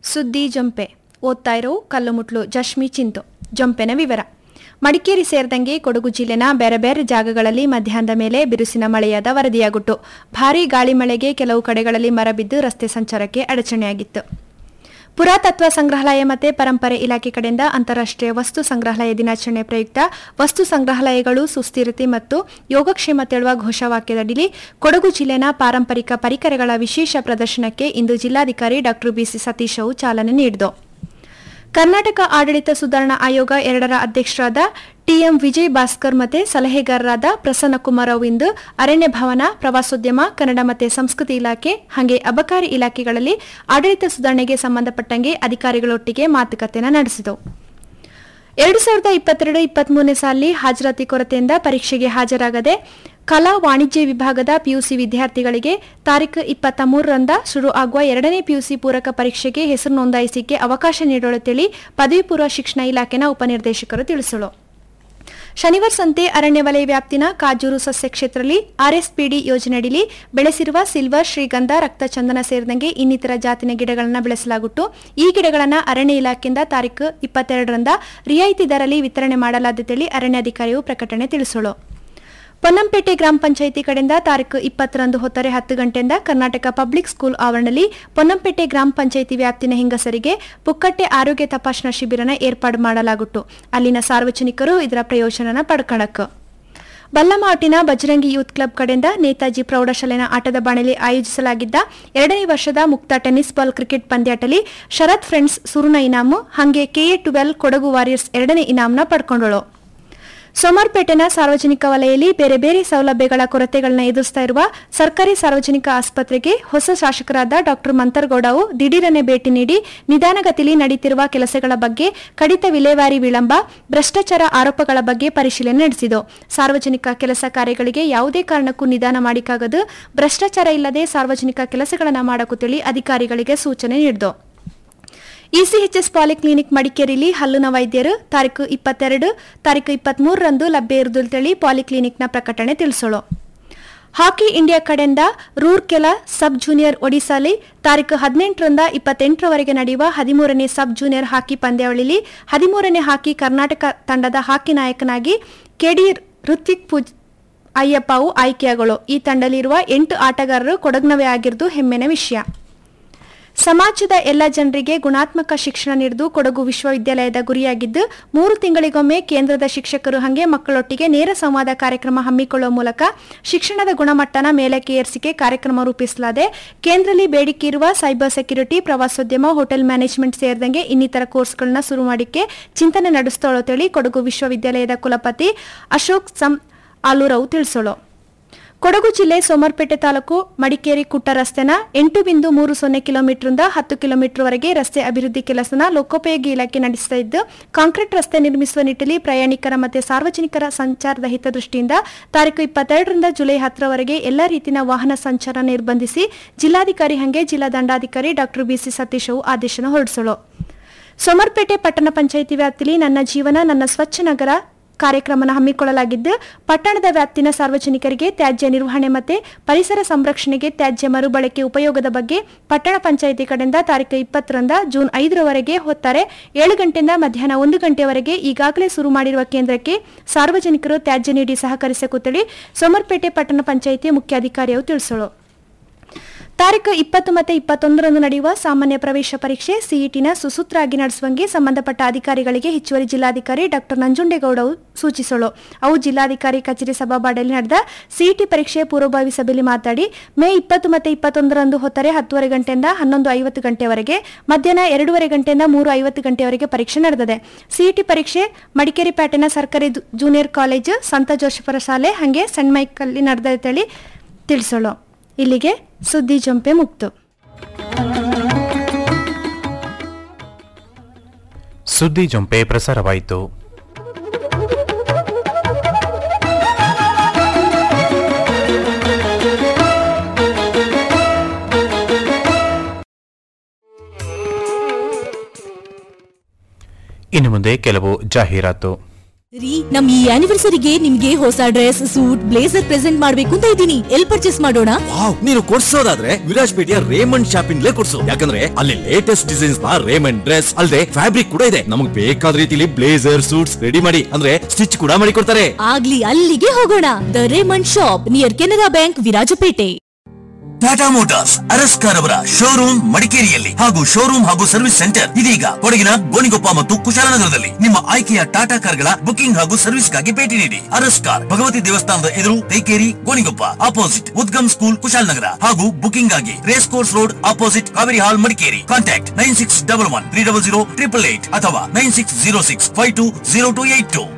ಸುದ್ದಿ ಜಂಪೆ ಓದ್ತಾ ಇರೋ ಕಲ್ಲುಮುಟ್ಲು ಜಶ್ಮಿ ಚಿಂತು ಜಂಪೆನ ವಿವರ ಮಡಿಕೇರಿ ಸೇರಿದಂಗೆ ಕೊಡಗು ಜಿಲ್ಲೆನ ಬೇರೆ ಬೇರೆ ಜಾಗಗಳಲ್ಲಿ ಮಧ್ಯಾಹ್ನದ ಮೇಲೆ ಬಿರುಸಿನ ಮಳೆಯಾದ ವರದಿಯಾಗುಟ್ಟು ಭಾರೀ ಗಾಳಿ ಮಳೆಗೆ ಕೆಲವು ಕಡೆಗಳಲ್ಲಿ ಮರ ಬಿದ್ದು ರಸ್ತೆ ಸಂಚಾರಕ್ಕೆ ಅಡಚಣೆಯಾಗಿತ್ತು ಪುರಾತತ್ವ ಸಂಗ್ರಹಾಲಯ ಮತ್ತು ಪರಂಪರೆ ಇಲಾಖೆ ಕಡೆಯಿಂದ ಅಂತಾರಾಷ್ಟ್ರೀಯ ವಸ್ತು ಸಂಗ್ರಹಾಲಯ ದಿನಾಚರಣೆ ಪ್ರಯುಕ್ತ ವಸ್ತು ಸಂಗ್ರಹಾಲಯಗಳು ಸುಸ್ಥಿರತೆ ಮತ್ತು ಯೋಗಕ್ಷೇಮ ತೆಳುವ ಘೋಷವಾಕ್ಯದಡಿಲಿ ಕೊಡಗು ಜಿಲ್ಲೆನ ಪಾರಂಪರಿಕ ಪರಿಕರಗಳ ವಿಶೇಷ ಪ್ರದರ್ಶನಕ್ಕೆ ಇಂದು ಜಿಲ್ಲಾಧಿಕಾರಿ ಡಾ ಬಿಸಿ ಸತೀಶ್ ಅವು ಚಾಲನೆ ನೀಡಿದರು ಕರ್ನಾಟಕ ಆಡಳಿತ ಸುಧಾರಣಾ ಆಯೋಗ ಎರಡರ ಅಧ್ಯಕ್ಷರಾದ ಟಿಎಂ ವಿಜಯ್ ಭಾಸ್ಕರ್ ಮತ್ತೆ ಸಲಹೆಗಾರರಾದ ಪ್ರಸನ್ನ ಕುಮಾರ್ ಅವು ಇಂದು ಅರಣ್ಯ ಭವನ ಪ್ರವಾಸೋದ್ಯಮ ಕನ್ನಡ ಮತ್ತು ಸಂಸ್ಕೃತಿ ಇಲಾಖೆ ಹಾಗೆ ಅಬಕಾರಿ ಇಲಾಖೆಗಳಲ್ಲಿ ಆಡಳಿತ ಸುಧಾರಣೆಗೆ ಸಂಬಂಧಪಟ್ಟಂಗೆ ಅಧಿಕಾರಿಗಳೊಟ್ಟಿಗೆ ಮಾತುಕತೆಯನ್ನು ನಡೆಸಿದವು ಎರಡು ಸಾವಿರದ ಇಪ್ಪತ್ತೆರಡು ಇಪ್ಪತ್ಮೂರನೇ ಸಾಲಿ ಹಾಜರಾತಿ ಕೊರತೆಯಿಂದ ಪರೀಕ್ಷೆಗೆ ಹಾಜರಾಗದೆ ಕಲಾ ವಾಣಿಜ್ಯ ವಿಭಾಗದ ಪಿಯುಸಿ ವಿದ್ಯಾರ್ಥಿಗಳಿಗೆ ತಾರೀಕು ಇಪ್ಪತ್ತ ಮೂರರಂದ ಶುರು ಆಗುವ ಎರಡನೇ ಪಿಯುಸಿ ಪೂರಕ ಪರೀಕ್ಷೆಗೆ ಹೆಸರು ನೋಂದಾಯಿಸಿಕೆ ಅವಕಾಶ ನೀಡಲು ತಿಳಿ ಪದವಿ ಪೂರ್ವ ಶಿಕ್ಷಣ ಇಲಾಖೆನ ಉಪನಿರ್ದೇಶಕರು ತಿಳಿಸಲು ಶನಿವಾರ ಸಂತೆ ಅರಣ್ಯ ವಲಯ ವ್ಯಾಪ್ತಿನ ಕಾಜೂರು ಸಸ್ಯ ಕ್ಷೇತ್ರದಲ್ಲಿ ಆರ್ಎಸ್ಪಿಡಿ ಯೋಜನೆಯಡಿಲಿ ಬೆಳೆಸಿರುವ ಸಿಲ್ವರ್ ಶ್ರೀಗಂಧ ರಕ್ತಚಂದನ ಸೇರಿದಂಗೆ ಇನ್ನಿತರ ಜಾತಿನ ಗಿಡಗಳನ್ನು ಬೆಳೆಸಲಾಗುಟ್ಟು ಈ ಗಿಡಗಳನ್ನು ಅರಣ್ಯ ಇಲಾಖೆಯಿಂದ ತಾರೀಕು ಇಪ್ಪತ್ತೆರಡರಿಂದ ರಿಯಾಯಿತಿ ದರಲ್ಲಿ ವಿತರಣೆ ಮಾಡಲಾದ ಅರಣ್ಯಾಧಿಕಾರಿಯು ಪ್ರಕಟಣೆ ತಿಳಿಸಲು ಪೊನ್ನಂಪೇಟೆ ಗ್ರಾಮ ಪಂಚಾಯಿತಿ ಕಡೆಯಿಂದ ತಾರೀಕು ಇಪ್ಪತ್ತರಂದು ಹೊತ್ತರೆ ಹತ್ತು ಗಂಟೆಯಿಂದ ಕರ್ನಾಟಕ ಪಬ್ಲಿಕ್ ಸ್ಕೂಲ್ ಆವರಣದಲ್ಲಿ ಪೊನ್ನಂಪೇಟೆ ಗ್ರಾಮ ಪಂಚಾಯಿತಿ ವ್ಯಾಪ್ತಿನ ಹೆಂಗಸರಿಗೆ ಪುಕ್ಕಟ್ಟೆ ಆರೋಗ್ಯ ತಪಾಸಣಾ ಶಿಬಿರನ ಏರ್ಪಾಡು ಮಾಡಲಾಗುತ್ತು ಅಲ್ಲಿನ ಸಾರ್ವಜನಿಕರು ಇದರ ಪ್ರಯೋಜನನ ಪಡ್ಕಣಕ್ಕೆ ಬಲ್ಲಮಾಟಿನ ಬಜರಂಗಿ ಯೂತ್ ಕ್ಲಬ್ ಕಡೆಯಿಂದ ನೇತಾಜಿ ಪ್ರೌಢಶಾಲೆನ ಆಟದ ಬಾಣಲಿ ಆಯೋಜಿಸಲಾಗಿದ್ದ ಎರಡನೇ ವರ್ಷದ ಮುಕ್ತ ಟೆನ್ನಿಸ್ ಬಾಲ್ ಕ್ರಿಕೆಟ್ ಪಂದ್ಯಾಟಲಿ ಶರತ್ ಫ್ರೆಂಡ್ಸ್ ಸುರುನ ಇನಾಮು ಹಾಗೆ ಕೆಎ ಟ್ವೆಲ್ ಕೊಡಗು ವಾರಿಯರ್ಸ್ ಎರಡನೇ ಇನಾಮ್ನ ಪಡ್ಕೊಂಡಳು ಸೋಮಾರ್ಪೇಟೆನ ಸಾರ್ವಜನಿಕ ವಲಯದಲ್ಲಿ ಬೇರೆ ಬೇರೆ ಸೌಲಭ್ಯಗಳ ಕೊರತೆಗಳನ್ನ ಎದುರಿಸ್ತಾ ಇರುವ ಸರ್ಕಾರಿ ಸಾರ್ವಜನಿಕ ಆಸ್ಪತ್ರೆಗೆ ಹೊಸ ಶಾಸಕರಾದ ಡಾ ಮಂತರ್ಗೌಡವು ದಿಢೀರನೆ ಭೇಟಿ ನೀಡಿ ನಿಧಾನಗತಿಯಲ್ಲಿ ನಡೀತಿರುವ ಕೆಲಸಗಳ ಬಗ್ಗೆ ಕಡಿತ ವಿಲೇವಾರಿ ವಿಳಂಬ ಭ್ರಷ್ಟಾಚಾರ ಆರೋಪಗಳ ಬಗ್ಗೆ ಪರಿಶೀಲನೆ ನಡೆಸಿತು ಸಾರ್ವಜನಿಕ ಕೆಲಸ ಕಾರ್ಯಗಳಿಗೆ ಯಾವುದೇ ಕಾರಣಕ್ಕೂ ನಿಧಾನ ಮಾಡಿಕಾಗದು ಭ್ರಷ್ಟಾಚಾರ ಇಲ್ಲದೆ ಸಾರ್ವಜನಿಕ ಕೆಲಸಗಳನ್ನು ಮಾಡಕು ತಿಳಿ ಅಧಿಕಾರಿಗಳಿಗೆ ಸೂಚನೆ ನೀಡಿತು ಇಸಿಎಚ್ಎಸ್ ಪಾಲಿಕ್ಲಿನಿಕ್ ಮಡಿಕೇರಿಲಿ ಹಲ್ಲುನ ವೈದ್ಯರು ತಾರೀಕು ಇಪ್ಪತ್ತೆರಡು ತಾರೀಕು ಇಪ್ಪತ್ಮೂರರಂದು ಲಭ್ಯ ಇರುತ್ತೇಳಿ ಪಾಲಿಕ್ಲಿನಿಕ್ನ ಪ್ರಕಟಣೆ ತಿಳಿಸೋಳು ಹಾಕಿ ಇಂಡಿಯಾ ಕಡೆಯಿಂದ ರೂರ್ಕೆಲ ಸಬ್ ಜೂನಿಯರ್ ಒಡಿಸಾಲಿ ತಾರೀಕು ಹದಿನೆಂಟರಿಂದ ಇಪ್ಪತ್ತೆಂಟರವರೆಗೆ ನಡೆಯುವ ಹದಿಮೂರನೇ ಸಬ್ ಜೂನಿಯರ್ ಹಾಕಿ ಪಂದ್ಯಾವಳಿಲಿ ಹದಿಮೂರನೇ ಹಾಕಿ ಕರ್ನಾಟಕ ತಂಡದ ಹಾಕಿ ನಾಯಕನಾಗಿ ಕೆಡಿ ಋತ್ವಿಕ್ ಪೂಜ್ ಅಯ್ಯಪ್ಪವು ಆಯ್ಕೆಯಾಗಳು ಈ ತಂಡದಲ್ಲಿರುವ ಎಂಟು ಆಟಗಾರರು ಕೊಡಗ್ನವೇ ಆಗಿರುವುದು ಹೆಮ್ಮೆನ ವಿಷಯ ಸಮಾಜದ ಎಲ್ಲ ಜನರಿಗೆ ಗುಣಾತ್ಮಕ ಶಿಕ್ಷಣ ನೀಡುವುದು ಕೊಡಗು ವಿಶ್ವವಿದ್ಯಾಲಯದ ಗುರಿಯಾಗಿದ್ದು ಮೂರು ತಿಂಗಳಿಗೊಮ್ಮೆ ಕೇಂದ್ರದ ಶಿಕ್ಷಕರು ಹಾಗೆ ಮಕ್ಕಳೊಟ್ಟಿಗೆ ನೇರ ಸಂವಾದ ಕಾರ್ಯಕ್ರಮ ಹಮ್ಮಿಕೊಳ್ಳುವ ಮೂಲಕ ಶಿಕ್ಷಣದ ಗುಣಮಟ್ಟನ ಮೇಲಕ್ಕೆ ಏರಿಸಿಕೆ ಕಾರ್ಯಕ್ರಮ ರೂಪಿಸಲಾದೆ ಕೇಂದ್ರದಲ್ಲಿ ಬೇಡಿಕೆ ಇರುವ ಸೈಬರ್ ಸೆಕ್ಯೂರಿಟಿ ಪ್ರವಾಸೋದ್ಯಮ ಹೋಟೆಲ್ ಮ್ಯಾನೇಜ್ಮೆಂಟ್ ಸೇರಿದಂಗೆ ಇನ್ನಿತರ ಕೋರ್ಸ್ಗಳನ್ನ ಶುರು ಮಾಡಿಕೆ ಚಿಂತನೆ ನಡೆಸ್ತೋಳತೇಳಿ ಕೊಡಗು ವಿಶ್ವವಿದ್ಯಾಲಯದ ಕುಲಪತಿ ಅಶೋಕ್ ಸಂ ಆಲೂರವು ತಿಳಿಸೋಳು ಕೊಡಗು ಜಿಲ್ಲೆ ಸೋಮರ್ಪೇಟೆ ತಾಲೂಕು ಮಡಿಕೇರಿ ಕುಟ್ಟ ರಸ್ತೆನ ಎಂಟು ಬಿಂದು ಮೂರು ಸೊನ್ನೆ ಕಿಲೋಮೀಟರ್ನಿಂದ ಹತ್ತು ಕಿಲೋಮೀಟರ್ವರೆಗೆ ರಸ್ತೆ ಅಭಿವೃದ್ಧಿ ಕೆಲಸನ ಲೋಕೋಪಯೋಗಿ ಇಲಾಖೆ ನಡೆಸ್ತಾ ಇದ್ದು ಕಾಂಕ್ರೀಟ್ ರಸ್ತೆ ನಿರ್ಮಿಸುವ ನಿಟ್ಟಿನಲ್ಲಿ ಪ್ರಯಾಣಿಕರ ಮತ್ತು ಸಾರ್ವಜನಿಕರ ಸಂಚಾರದ ಹಿತದೃಷ್ಟಿಯಿಂದ ತಾರೀಕು ಇಪ್ಪತ್ತೆರಡರಿಂದ ಜುಲೈ ಹತ್ತರವರೆಗೆ ಎಲ್ಲಾ ರೀತಿಯ ವಾಹನ ಸಂಚಾರ ನಿರ್ಬಂಧಿಸಿ ಜಿಲ್ಲಾಧಿಕಾರಿ ಹಂಗೆ ಜಿಲ್ಲಾ ದಂಡಾಧಿಕಾರಿ ಡಾಕ್ಟರ್ ಬಿಸಿ ಸತೀಶ್ ಅವು ಆದೇಶನ ಹೊರಡಿಸಲು ಸೋಮರ್ಪೇಟೆ ಪಟ್ಟಣ ಪಂಚಾಯಿತಿ ವ್ಯಾಪ್ತಿಯಲ್ಲಿ ನನ್ನ ಜೀವನ ನನ್ನ ಸ್ವಚ್ಛ ನಗರ ಕಾರ್ಯಕ್ರಮನ ಹಮ್ಮಿಕೊಳ್ಳಲಾಗಿದ್ದು ಪಟ್ಟಣದ ವ್ಯಾಪ್ತಿನ ಸಾರ್ವಜನಿಕರಿಗೆ ತ್ಯಾಜ್ಯ ನಿರ್ವಹಣೆ ಮತ್ತು ಪರಿಸರ ಸಂರಕ್ಷಣೆಗೆ ತ್ಯಾಜ್ಯ ಮರುಬಳಕೆ ಉಪಯೋಗದ ಬಗ್ಗೆ ಪಟ್ಟಣ ಪಂಚಾಯಿತಿ ಕಡೆಯಿಂದ ತಾರೀಕು ಇಪ್ಪತ್ತರಿಂದ ಜೂನ್ ಐದರವರೆಗೆ ಹೊತ್ತಾರೆ ಏಳು ಗಂಟೆಯಿಂದ ಮಧ್ಯಾಹ್ನ ಒಂದು ಗಂಟೆಯವರೆಗೆ ಈಗಾಗಲೇ ಶುರು ಮಾಡಿರುವ ಕೇಂದ್ರಕ್ಕೆ ಸಾರ್ವಜನಿಕರು ತ್ಯಾಜ್ಯ ನೀಡಿ ಸಹಕರಿಸಕುತ್ತಳಿ ಸೋಮರ್ಪೇಟೆ ಪಟ್ಟಣ ಪಂಚಾಯಿತಿ ಮುಖ್ಯಾಧಿಕಾರಿಯು ತಿಳಿಸಲು ತಾರೀಕು ಇಪ್ಪತ್ತು ಮತ್ತು ಇಪ್ಪತ್ತೊಂದರಂದು ನಡೆಯುವ ಸಾಮಾನ್ಯ ಪ್ರವೇಶ ಪರೀಕ್ಷೆ ಸಿಇಟಿನ ಸುಸೂತ್ರಾಗಿ ನಡೆಸುವಂಗೆ ಸಂಬಂಧಪಟ್ಟ ಅಧಿಕಾರಿಗಳಿಗೆ ಹೆಚ್ಚುವರಿ ಜಿಲ್ಲಾಧಿಕಾರಿ ಡಾಕ್ಟರ್ ನಂಜುಂಡೇಗೌಡ ಸೂಚಿಸಲು ಅವು ಜಿಲ್ಲಾಧಿಕಾರಿ ಕಚೇರಿ ಸಭಾಬಾಡಲ್ಲಿ ನಡೆದ ಸಿಇಟಿ ಪರೀಕ್ಷೆ ಪೂರ್ವಭಾವಿ ಸಭೆಯಲ್ಲಿ ಮಾತಾಡಿ ಮೇ ಇಪ್ಪತ್ತು ಮತ್ತು ಇಪ್ಪತ್ತೊಂದರಂದು ಹೊತ್ತರೆ ಹತ್ತುವರೆ ಗಂಟೆಯಿಂದ ಹನ್ನೊಂದು ಐವತ್ತು ಗಂಟೆವರೆಗೆ ಮಧ್ಯಾಹ್ನ ಎರಡೂವರೆ ಗಂಟೆಯಿಂದ ಮೂರು ಐವತ್ತು ಗಂಟೆವರೆಗೆ ಪರೀಕ್ಷೆ ನಡೆದಿದೆ ಸಿಇಟಿ ಪರೀಕ್ಷೆ ಮಡಿಕೇರಿ ಪ್ಯಾಟೆನ ಸರ್ಕಾರಿ ಜೂನಿಯರ್ ಕಾಲೇಜು ಸಂತ ಜೋಶಫರ ಶಾಲೆ ಹಾಗೆ ಸಣ್ಣ ಮೈಕಲ್ಲಿ ನಡೆದ ತಿಳಿಸೋಳು ಇಲ್ಲಿಗೆ ಸುದ್ದಿ ಜಂಪೆ ಮುಕ್ತು ಸುದ್ದಿ ಜೊಂಪೆ ಪ್ರಸಾರವಾಯಿತು ಇನ್ನು ಮುಂದೆ ಕೆಲವು ಜಾಹೀರಾತು ರೀ ನಮ್ ಈ ಆನಿವರ್ಸರಿಗೆ ನಿಮ್ಗೆ ಹೊಸ ಡ್ರೆಸ್ ಸೂಟ್ ಬ್ಲೇಸರ್ ಪ್ರೆಸೆಂಟ್ ಮಾಡ್ಬೇಕು ಅಂತ ಇದ್ದೀನಿ ಎಲ್ ಪರ್ಚೇಸ್ ಮಾಡೋಣ ವಾವ್ ನೀನು ಕೊಡ್ಸೋದಾದ್ರೆ ವಿರಾಜ್ಪೇಟೆಯ ರೇಮಂಡ್ ಶಾಪಿಂಗ್ಲೇ ಕೊಡ್ಸು ಯಾಕಂದ್ರೆ ಅಲ್ಲಿ ಲೇಟೆಸ್ಟ್ ಡಿಸೈನ್ಸ್ ನ ರೇಮಂಡ್ ಡ್ರೆಸ್ ಅಲ್ಲದೆ ಫ್ಯಾಬ್ರಿಕ್ ಕೂಡ ಇದೆ ನಮಗೆ ಬೇಕಾದ ರೀತಿಲಿ ಬ್ಲೇಸರ್ ಸೂಟ್ಸ್ ರೆಡಿ ಮಾಡಿ ಅಂದ್ರೆ ಸ್ಟಿಚ್ ಕೂಡ ಮಾಡಿ ಕೊಡ್ತಾರೆ ಆಗ್ಲಿ ಅಲ್ಲಿಗೆ ಹೋಗೋಣ the Raymond shop near Canara bank Virajpet Tata motors ಅರಸ್ಕಾರ್ ಅವರ ಶೋರೂಮ್ ಮಡಿಕೇರಿಯಲ್ಲಿ ಹಾಗೂ ಶೋರೂಮ್ ಹಾಗೂ ಸರ್ವಿಸ್ ಸೆಂಟರ್ ಇದೀಗ ಕೊಡಗಿನ ಗೋಣಿಗೊಪ್ಪ ಮತ್ತು ಕುಶಾಲನಗರದಲ್ಲಿ ನಿಮ್ಮ ಆಯ್ಕೆಯ ಟಾಟಾ ಕಾರ್ಗಳ ಬುಕಿಂಗ್ ಹಾಗೂ ಸರ್ವಿಸ್ಗಾಗಿ ಭೇಟಿ ನೀಡಿ ಅರಸ್ಕಾರ್ ಭಗವತಿ ದೇವಸ್ಥಾನದ ಎದುರು ತೈಕೇರಿ ಗೋಣಿಗೊಪ್ಪ ಆಪೋಸಿಟ್ ಉದ್ಗಮ್ ಸ್ಕೂಲ್ ಕುಶಾಲನಗರ ಹಾಗೂ ಬುಕಿಂಗ್ ಆಗಿ race course road opposite Kaveri hall Madikeri contact nine six double one three double zero triple eight ಅಥವಾ nine six zero six five two zero two eight two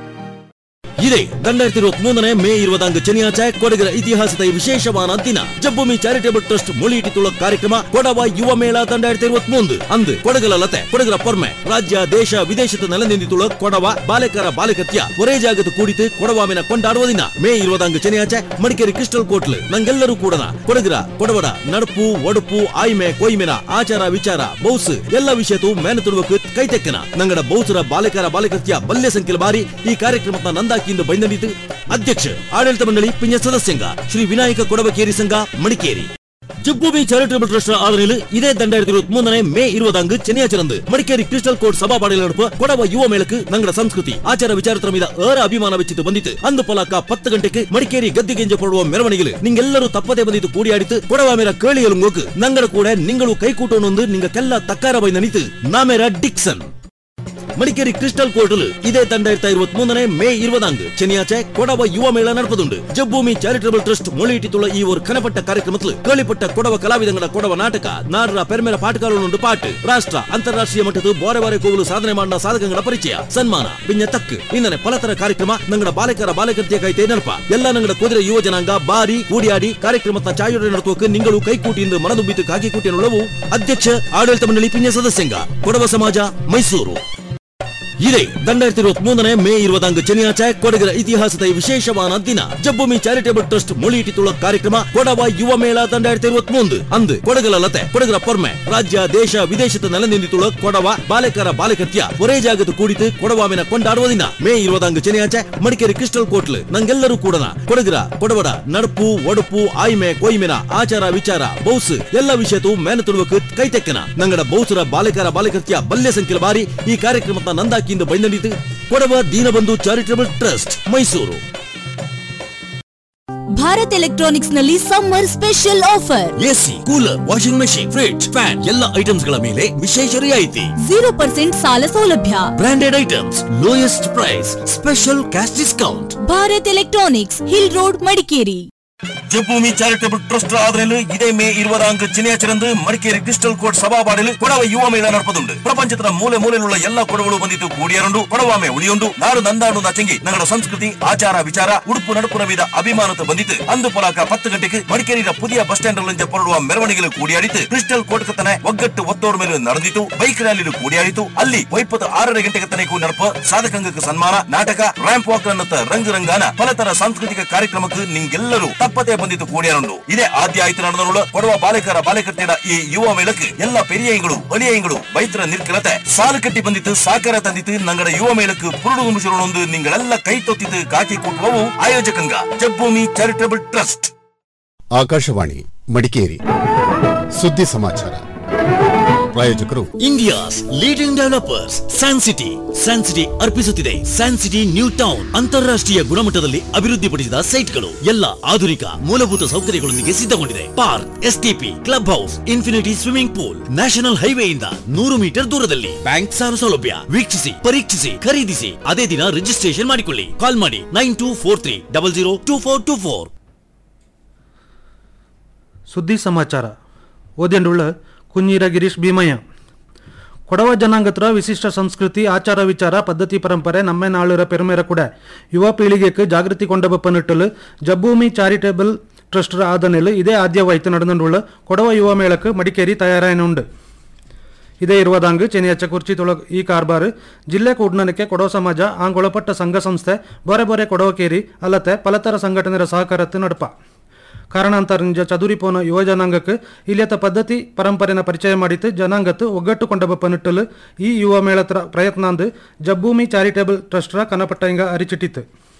ಇದೆ രണ്ടായിരത്തി ഇരുപത്തി മൂന്നിന് മെയ് ഇരുപതാം ശനിയാഴ്ച കൊടകര ഇതിഹാസದ ವಿಶೇಷವಾದ ದಿನ ಜಬ್ಬುಮಿ ಚಾರಿಟೇಬಲ್ ಟ್ರಸ್ಟ್ ಮುಳಿಯಿಟ್ಟಿತುಳ್ಳ ಕಾರ್ಯಕ್ರಮ ಕೊಡವ ಯುವ ಮೇಳ രണ്ടായിരത്തി ഇരുപത്തി മൂന്ന് ಅಂದು ಕೊಡಗಲ ಲತೆ ಕೊಡಗರ ಪೊರ್ಮೆ ರಾಜ್ಯ ದೇಶ ವಿದೇಶದ ನೆಲನಿಂದಿತುಳ್ಳ ಕೊಡವ ಬಾಲಕರ ಬಾಲಕತ್ಯ ಒರೇ ಜಾಗದ ಕೂಡಿತು ಕೊಡವಾಮಿನ ಕೊಂಡಾಡುವ ದಿನ ಮೇ ഇരുപതാം ശനിയാഴ്ച ಮಡಿಕೇರಿ ಕ್ರಿಸ್ಟಲ್ ಕೋಟ್ಲ್ ನಂಗೆಲ್ಲರೂ ಕೂಡನ ಕೊಡಗರ ಕೊಡವಡ ನಡಪು ಒಡಪು ಆಯ್ಮೆ ಕೊಯ್ಮೆನ ಆಚಾರ ವಿಚಾರ ಬೌಸ್ ಎಲ್ಲ ವಿಷಯತು ಮೇನ ತುಡುವಕ್ಕೆ ಕೈತೆಕ್ಕನ ನಂಗಡ ಬೌಸರ ಬಾಲಕರ ಬಾಲಕತ್ಯ ಬಲ್ಯ ಸಂಖ್ಯೆ ಬಾರಿ ಈ ಕಾರ್ಯಕ್ರಮದ ನಂದಾಕಿಯಿಂದ ಬೈಂದನಿತು ಅಧ್ಯಕ್ಷ ಆಡಳಿತ ಮಂಡಳಿ ಪಿಂಜ ಸದಸ್ಯಂಗ ಶ್ರೀ ವಿನಾಯಕ ಕೊಡವಕೇರಿ ಸಂಘ ಮಡಿಕೇರಿ ಜಬ್ಬುಬಿ ಚಾರಿಟಬಲ್ ಟ್ರಸ್ಟ್ ಆದರಿಲು ಇದೇ രണ്ടായിരത്തി ഇരുപത്തി മൂന്നിന് മെയ് ഇരുപതാങ്ക് ശനിയാഴ്ച മടിക്കേരി ക്രിസ്റ്റൽ കോഡ് സഭാപാടിയിൽ നടപ്പ് ಕೊಡವ ಯುವ ಮೇಳಕ್ಕೆ ನಂಗಡ ಸಂಸ್ಕೃತಿ ಆಚಾರ ವಿಚಾರತರ ಮೀದ ಏರ ಅಭಿಮಾನ ವೆಚ್ಚಿತು ಬಂದಿತ್ತು ಅಂದು ಪಲಕ ಪತ್ತು ಗಂಟೆಗೆ ಮಡಿಕೇರಿ ಗದ್ದಿಗೆಂಜ ಪಡುವ ಮೆರವಣಿಗೆಲು ನಿಂಗೆಲ್ಲರೂ ತಪ್ಪದೆ ಬಂದಿತ್ತು ಕೂಡಿಯಾಡಿತು ಕೊಡವ ಮೇರ ಕೇಳಿಯಲು ನಂಗಡ ಕೂಡ ನಿಂಗಳು ಕೈಕೂಟೋನೊಂದು ನಿಂಗಕ್ಕೆಲ್ಲ ತಕ್ಕಾರ ಬೈ ನನಿತು ನಾಮೇರ ಡಿಕ್ಸನ್ ಮಡಿಕೇರಿ ಕ್ರಿಸ್ಟಲ್ ಕೋರ್ಟಲ್ ಇದೇ രണ്ടായിരത്തി ഇരുപത്തി മൂന്നിന് മെയ് ഇരുപതാങ്ക് ശനിയാഴ്ച കൊടവ യുവ മേള നടപ്പുന്നുണ്ട് ജബ്ഭൂമി ചാരിറ്റബിൾ ട്രസ്റ്റ് മൊഴിയിട്ടിട്ടുള്ള ഈ ഒരു കനപ്പെട്ട കാര്യക്രമത്തിൽ കേളിപ്പെട്ട കൊടവ ಕಲಾವಿದಂಗಡ ಕೊಡವ ನಾಟಕ ನಾಡರ ಪೆರ್ಮೆರ ಪಾಠಕಾಲುಂಡು ಪಾಟ್ ರಾಷ್ಟ್ರ ಅಂತಾರಾಷ್ಟ್ರೀಯ ಮಟ್ಟದ ಬೋರೆ ಬಾರೆ ಕೋವಲು ಸಾಧನೆ ಮಾಡಿದ ಸಾಧಕಂಗಡ ಪರಿಚಯ ಸನ್ಮಾನ ಬಿಂಜ ತಕ್ ಇನ್ನನೆ ಪಲತರ ಕಾರ್ಯಕ್ರಮ ನಂಗಡ ಬಾಲಕರ ಬಾಲಕರ್ತಿಯ ಕೈತೆ ನೆನಪ ಎಲ್ಲ ನಂಗಡ ಕುದುರೆ ಯುವ ಜನಾಂಗ ಬಾರಿ ಕೂಡಿಯಾಡಿ ಕಾರ್ಯಕ್ರಮದ ಚಾಯೋಡೆ ನಡೆಸುವಕ್ಕೆ ನಿಂಗಳು ಕೈಕೂಟಿಯಿಂದ ಮನದುಂಬಿತು ಕಾಗಿ ಕೂಟಿಯನ್ನುಳ್ಳವು ಅಧ್ಯಕ್ಷ ಆಡಳಿತ ಮಂಡಳಿ ಪಿಂಜ ಸದಸ್ಯಂಗ ಕೊಡವ ಸಮಾಜ ಮೈಸೂರು ಇದೇ രണ്ടായിരത്തി ഇരുപത്തി മൂന്നിന് മെയ് ഇരുപതാം ശനിയാഴ്ച കൊടകര ഇതിഹാസದ ವಿಶೇಷವಾದ ದಿನ ಜಬ್ಬುಮಿ ಚಾರಿಟೇಬಲ್ ಟ್ರಸ್ಟ್ ಮುಳಿಯಿಟ್ಟಿತುಳ್ಳ ಕಾರ್ಯಕ್ರಮ ಕೊಡವ ಯುವ ಮೇಳ രണ്ടായിരത്തി ഇരുപത്തി മൂന്ന് ಅಂದು ಕೊಡಗಲ ಲತೆ ಕೊಡಗರ ಪೊರ್ಮೆ ರಾಜ್ಯ ದೇಶ ವಿದೇಶದ ನೆಲನಿಂದಿತುಳ್ಳ ಕೊಡವ ಬಾಲಕರ ಬಾಲಕತ್ಯ ಒರೇ ಜಾಗದ ಕೂಡಿತು ಕೊಡವಾಮಿನ ಕೊಂಡಾಡುವ ದಿನ ಮೇ ഇരുപതാം ശനിയാഴ്ച ಮಡಿಕೇರಿ ಕ್ರಿಸ್ಟಲ್ ಕೋಟ್ಲ್ ನಂಗೆಲ್ಲರೂ ಕೂಡನ ಕೊಡಗರ ಕೊಡವಡ ನಡಪು ಒಡಪು ಆಯ್ಮೆ ಕೊಯ್ಮೆನ ಆಚಾರ ವಿಚಾರ ಬೌಸ್ ಎಲ್ಲ ವಿಷಯತು ಮೇನ ತುಳುವಕ್ಕೆ ಕೈತೆಕ್ಕನ ನಂಗಡ ಬೌಸರ ಬಾಲಕರ ಬಾಲಕತ್ಯ ಬಲ್ಯ ಸಂಖ್ಯೆ ಬಾರಿ ಈ ಕಾರ್ಯಕ್ರಮದ ನಂದಾಕಿಯಿಂದ ಬೈಂದನಿತು Kodava Deenabandhu charitable trust Mysuru Bharat electronics ನಲ್ಲಿ summer special offer AC cooler washing machine fridge fan ಎಲ್ಲ ಐಟಮ್ಸ್ ಗಳ ಮೇಲೆ ವಿಶೇಷ ರಿಯಾಯಿತಿ ಜೀರೋ ಪರ್ಸೆಂಟ್ ಸಾಲ ಸೌಲಭ್ಯ branded items lowest price special cash discount Bharat electronics hill road Madikeri ಜಬ್ಬೂಮಿ ಚಾರಿಟಬಲ್ ಟ್ರಸ್ಟ್ ಆದರಲು ಇದೇ ಮೇ ഇരുപതാം ശനിയാഴ്ച മടിക്കേരി ക്രിസ്റ്റൽ കോട്ട് സഭാപാടിൽ കൊടവ യുവ മേള നടപ്പതുണ്ട് പ്രപഞ്ചത്തിന്റെ മൂല മൂലയിലുള്ള എല്ലാ ಕೊಡಗಳು ಬಂದಿದ್ದು ಕೂಡಿಯಾರುಂಡು ಕೊಡವಾಮೆ ಉಳಿಯುಂಡು ನಾಡು ನಂದಾಡು ನಚಂಗಿ ನಗಡ ಸಂಸ್ಕೃತಿ ಆಚಾರ ವಿಚಾರ ಉಡುಪು ನಡುಪುನ ಮೀದ ಅಭಿಮಾನತ ಬಂದಿತ್ತು ಅಂದು ಪೊಲಾಕ ಪತ್ತು ಗಂಟೆಗೆ ಮಡಿಕೇರಿಯ ಪುದಿಯ ಬಸ್ ಸ್ಟ್ಯಾಂಡ್ ನಲ್ಲಿ ಹೊರಡುವ ಮೆರವಣಿಗೆಲು ಕೂಡಿಯಾಡಿತು ಕ್ರಿಸ್ಟಲ್ ಕೋಟ್ ಕತ್ತನೆ ಒಗ್ಗಟ್ಟು ಒತ್ತೋರ್ ಮೇಲೆ ನಡೆದಿತ್ತು ಬೈಕ್ ರ್ಯಾಲಿ ಕೂಡಿಯಾಡಿತು ಅಲ್ಲಿ ವೈಪತ್ತು ಆರರ ಗಂಟೆಗೆ ತನಕ ನಡಪ ಸಾಧಕಂಗಕ್ಕೆ ಸನ್ಮಾನ ನಾಟಕ ರ್ಯಾಂಪ್ ವಾಕ್ ಅನ್ನತ್ತ ರಂಗ್ ರಂಗಾನ ಪಲತರ ಸಾಂಸ್ಕೃತಿಕ ಕಾರ್ಯಕ್ರಮಕ್ಕೆ ನಿಂಗೆಲ್ಲರೂ ತಪ್ಪದೆ ಬಂದಿದ್ದು ಕೂಡಿಯಾರುಂಡು ಇದೇ ಆದ್ಯ ಆಯ್ತು ನಡೆದನುಳ್ಳ ಕೊಡುವ ಬಾಲಕರ ಬಾಲಕರ್ತಿಯರ ಈ ಯುವ ಮೇಳಕ್ಕೆ ಎಲ್ಲ ಪೆರಿಯೈಗಳು ಒಲಿಯೈಗಳು ಬೈತರ ನಿರ್ಕಲತೆ ಸಾಲು ಕಟ್ಟಿ ಬಂದಿತ್ತು ಸಾಕಾರ ತಂದಿತ್ತು ನಂಗಡ ಯುವ ಮೇಳಕ್ಕೆ ಪುರುಡು ನಿಮಿಷಗಳೊಂದು ನಿಂಗಳೆಲ್ಲ ಕೈ ತೊತ್ತಿತ್ತು ಕಾಕಿ ಕೊಟ್ಟುವವು ಆಯೋಜಕಂಗ ಜಬ್ಬೂಮಿ ಚಾರಿಟಬಲ್ ಟ್ರಸ್ಟ್ ಆಕಾಶವಾಣಿ ಮಡಿಕೇರಿ ಸುದ್ದಿ ಸಮಾಚಾರ ಪ್ರಾಯೋಜಕರು India's leading developers San City San City ಅರ್ಪಿಸುತ್ತಿದೆ ಸ್ಯಾನ್ ಸಿಟಿ ನ್ಯೂ ಟೌನ್ ಅಂತಾರಾಷ್ಟ್ರೀಯ ಗುಣಮಟ್ಟದಲ್ಲಿ ಅಭಿವೃದ್ಧಿಪಡಿಸಿದ ಸೈಟ್ಗಳು ಎಲ್ಲ ಆಧುನಿಕ ಮೂಲಭೂತ ಸೌಕರ್ಯಗಳೊಂದಿಗೆ ಸಿದ್ಧಗೊಂಡಿದೆ park STP club house infinity swimming pool national ಹೈವೇಯಿಂದ ನೂರು ಮೀಟರ್ ದೂರದಲ್ಲಿ ಬ್ಯಾಂಕ್ ಸಾಲ ಸೌಲಭ್ಯ ವೀಕ್ಷಿಸಿ ಪರೀಕ್ಷಿಸಿ ಖರೀದಿಸಿ ಅದೇ ದಿನ ರಿಜಿಸ್ಟ್ರೇಷನ್ ಮಾಡಿಕೊಳ್ಳಿ ಕಾಲ್ ಮಾಡಿ nine two four three double zero two four two four ಸುದ್ದಿ ಸಮಾಚಾರ ಓದೆಂಡುಳ್ಳ ಕುഞ്ഞിರ ಗಿರೀಶ್ ಭೀಮಯ್ಯ ಕೊಡವ ಜನಾಂಗತ್ರ ವಿಶಿಷ್ಟ ಸಂಸ್ಕೃತಿ ಆಚಾರ ವಿಚಾರ ಪದ್ಧತಿ ಪರಂಪರೆ ನಮ್ಮ ನಾಳುರ ಪೆರುಮೆರ ಕೂಡ ಯುವ ಪೀಳಿಗೆக்கு ಜಾಗೃತಿ கொண்டபப்ப நிட்டல் ஜப்பூமி சாரிட்டபிள் ட்ரஸ்ட் ஆதனில் இதே ஆദ്യವಾಯ್ತು ನಡೆದುಳ್ಳ ಕೊಡವ ಯುವ ಮೇಳಕ್ಕೆ ಮಡಿಕೇರಿ ತಯಾರಾಯನುಂಡು ಇದೇ ಇರುವುದಾಂಗ್ ಚೆನ್ನಿಯಚ್ಚ ಕುರ್ಚಿ ತೊಳಗ್ ಈ ಕಾರ್ಬಾರ್ ಜಿಲ್ಲೆ ಕೂಡ್ನನಕ್ಕೆ ಕೊಡವ ಸಮಾಜ ಆಂಗೊಳಪಟ್ಟ ಸಂಘ ಸಂಸ್ಥೆ ಬೊರೆ ಬೊರೆ ಕೊಡವಕೇರಿ ಅಲ್ಲತೆ ಪಲತರ ಸಂಘಟನೆರ ಸಹಕಾರತ್ತು ನಡಪ ಕಾರಣಾಂತರನಿಂದ ಚದುರಿಪೋನ ಯುವ ಜನಾಂಗಕ್ಕೆ ಇಲ್ಲಿಯತ ಪದ್ಧತಿ ಪರಂಪರೆನ ಪರಿಚಯ ಮಾಡಿತು ಜನಾಂಗತ್ತು ಒಗ್ಗಟ್ಟು ಕೊಂಡಬಪ್ಪ ನಿಟ್ಟಲು ಈ ಯುವ ಮೇಳತ್ರ ಪ್ರಯತ್ನಾಂದು ಜಬ್ಬೂಮಿ ಚಾರಿಟೇಬಲ್ ಟ್ರಸ್ಟ್ರ ಕನಪಟ್ಟ ಹಿಂಗ ಅರಿಚಿಟ್ಟಿತ್ತು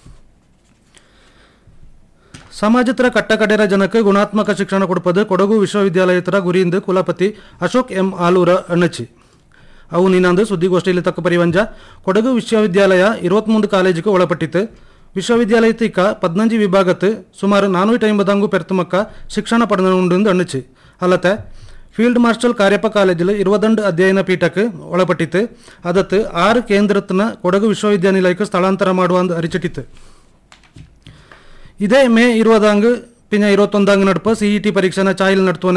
ಸಮಾಜತ್ರ ಕಟ್ಟಕಡೆರ ಜನಕ್ಕೆ ಗುಣಾತ್ಮಕ ಶಿಕ್ಷಣ ಕೊಡುಪದು ಕೊಡಗು ವಿಶ್ವವಿದ್ಯಾಲಯತರ ಗುರಿಯಿಂದ ಕುಲಪತಿ ಅಶೋಕ್ ಎಂ ಆಲೂರ ಅಣ್ಣಚಿ ಅವು ನೀನಂದು ಸುದ್ದಿಗೋಷ್ಠಿಯಲ್ಲಿ ತಕ್ಕ ಪರಿವಂಜ ಕೊಡಗು ವಿಶ್ವವಿದ್ಯಾಲಯ இருபத்தி ಕಾಲೇಜಿಗೆ ಒಳಪಟ್ಟಿತ್ತು ವಿಶ್ವವಿದ್ಯಾಲಯத்திಕ ಪದ್ನಂಜಿ ವಿಭಾಗತ್ತು ಸುಮಾರು ನಾನೂറ്റി ಐಂಬದಂಗು ಪೆರ್ತಮಕ್ಕ ಶಿಕ್ಷಣ ಪಡೆದುಂಡು ಅಣ್ಣಚಿ ಅಲ್ಲತ್ತೆ ಫೀಲ್ಡ್ ಮಾರ್ಷಲ್ ಕಾರ್ಯಪ್ಪ ಕಾಲೇಜಿல் இருபதண்டு ಅಧ್ಯಯನ ಪೀಠಕ್ಕೆ ಒಳಪಟ್ಟಿತ್ತು ಅದತ್ತು ಆರು ಕೇಂದ್ರತ್ನ ಕೊಡಗು ವಿಶ್ವವಿದ್ಯಾನಿಲಯಕ್ಕೆ ಸ್ಥಳಾಂತರ ಮಾಡುವ ಅರಿಚಿಟ್ಟಿತ್ತು ಇದೇ ಮೇ ಇರುವದಾಂಗ್ ಪಿನ್ನ ಇರುವತ್ತೊಂದಾಂಗ್ ನಡುಪ ಸಿಇಟಿ ಪರೀಕ್ಷೆನ ಚಾಯಿಲ್ ನಡ್ತುವ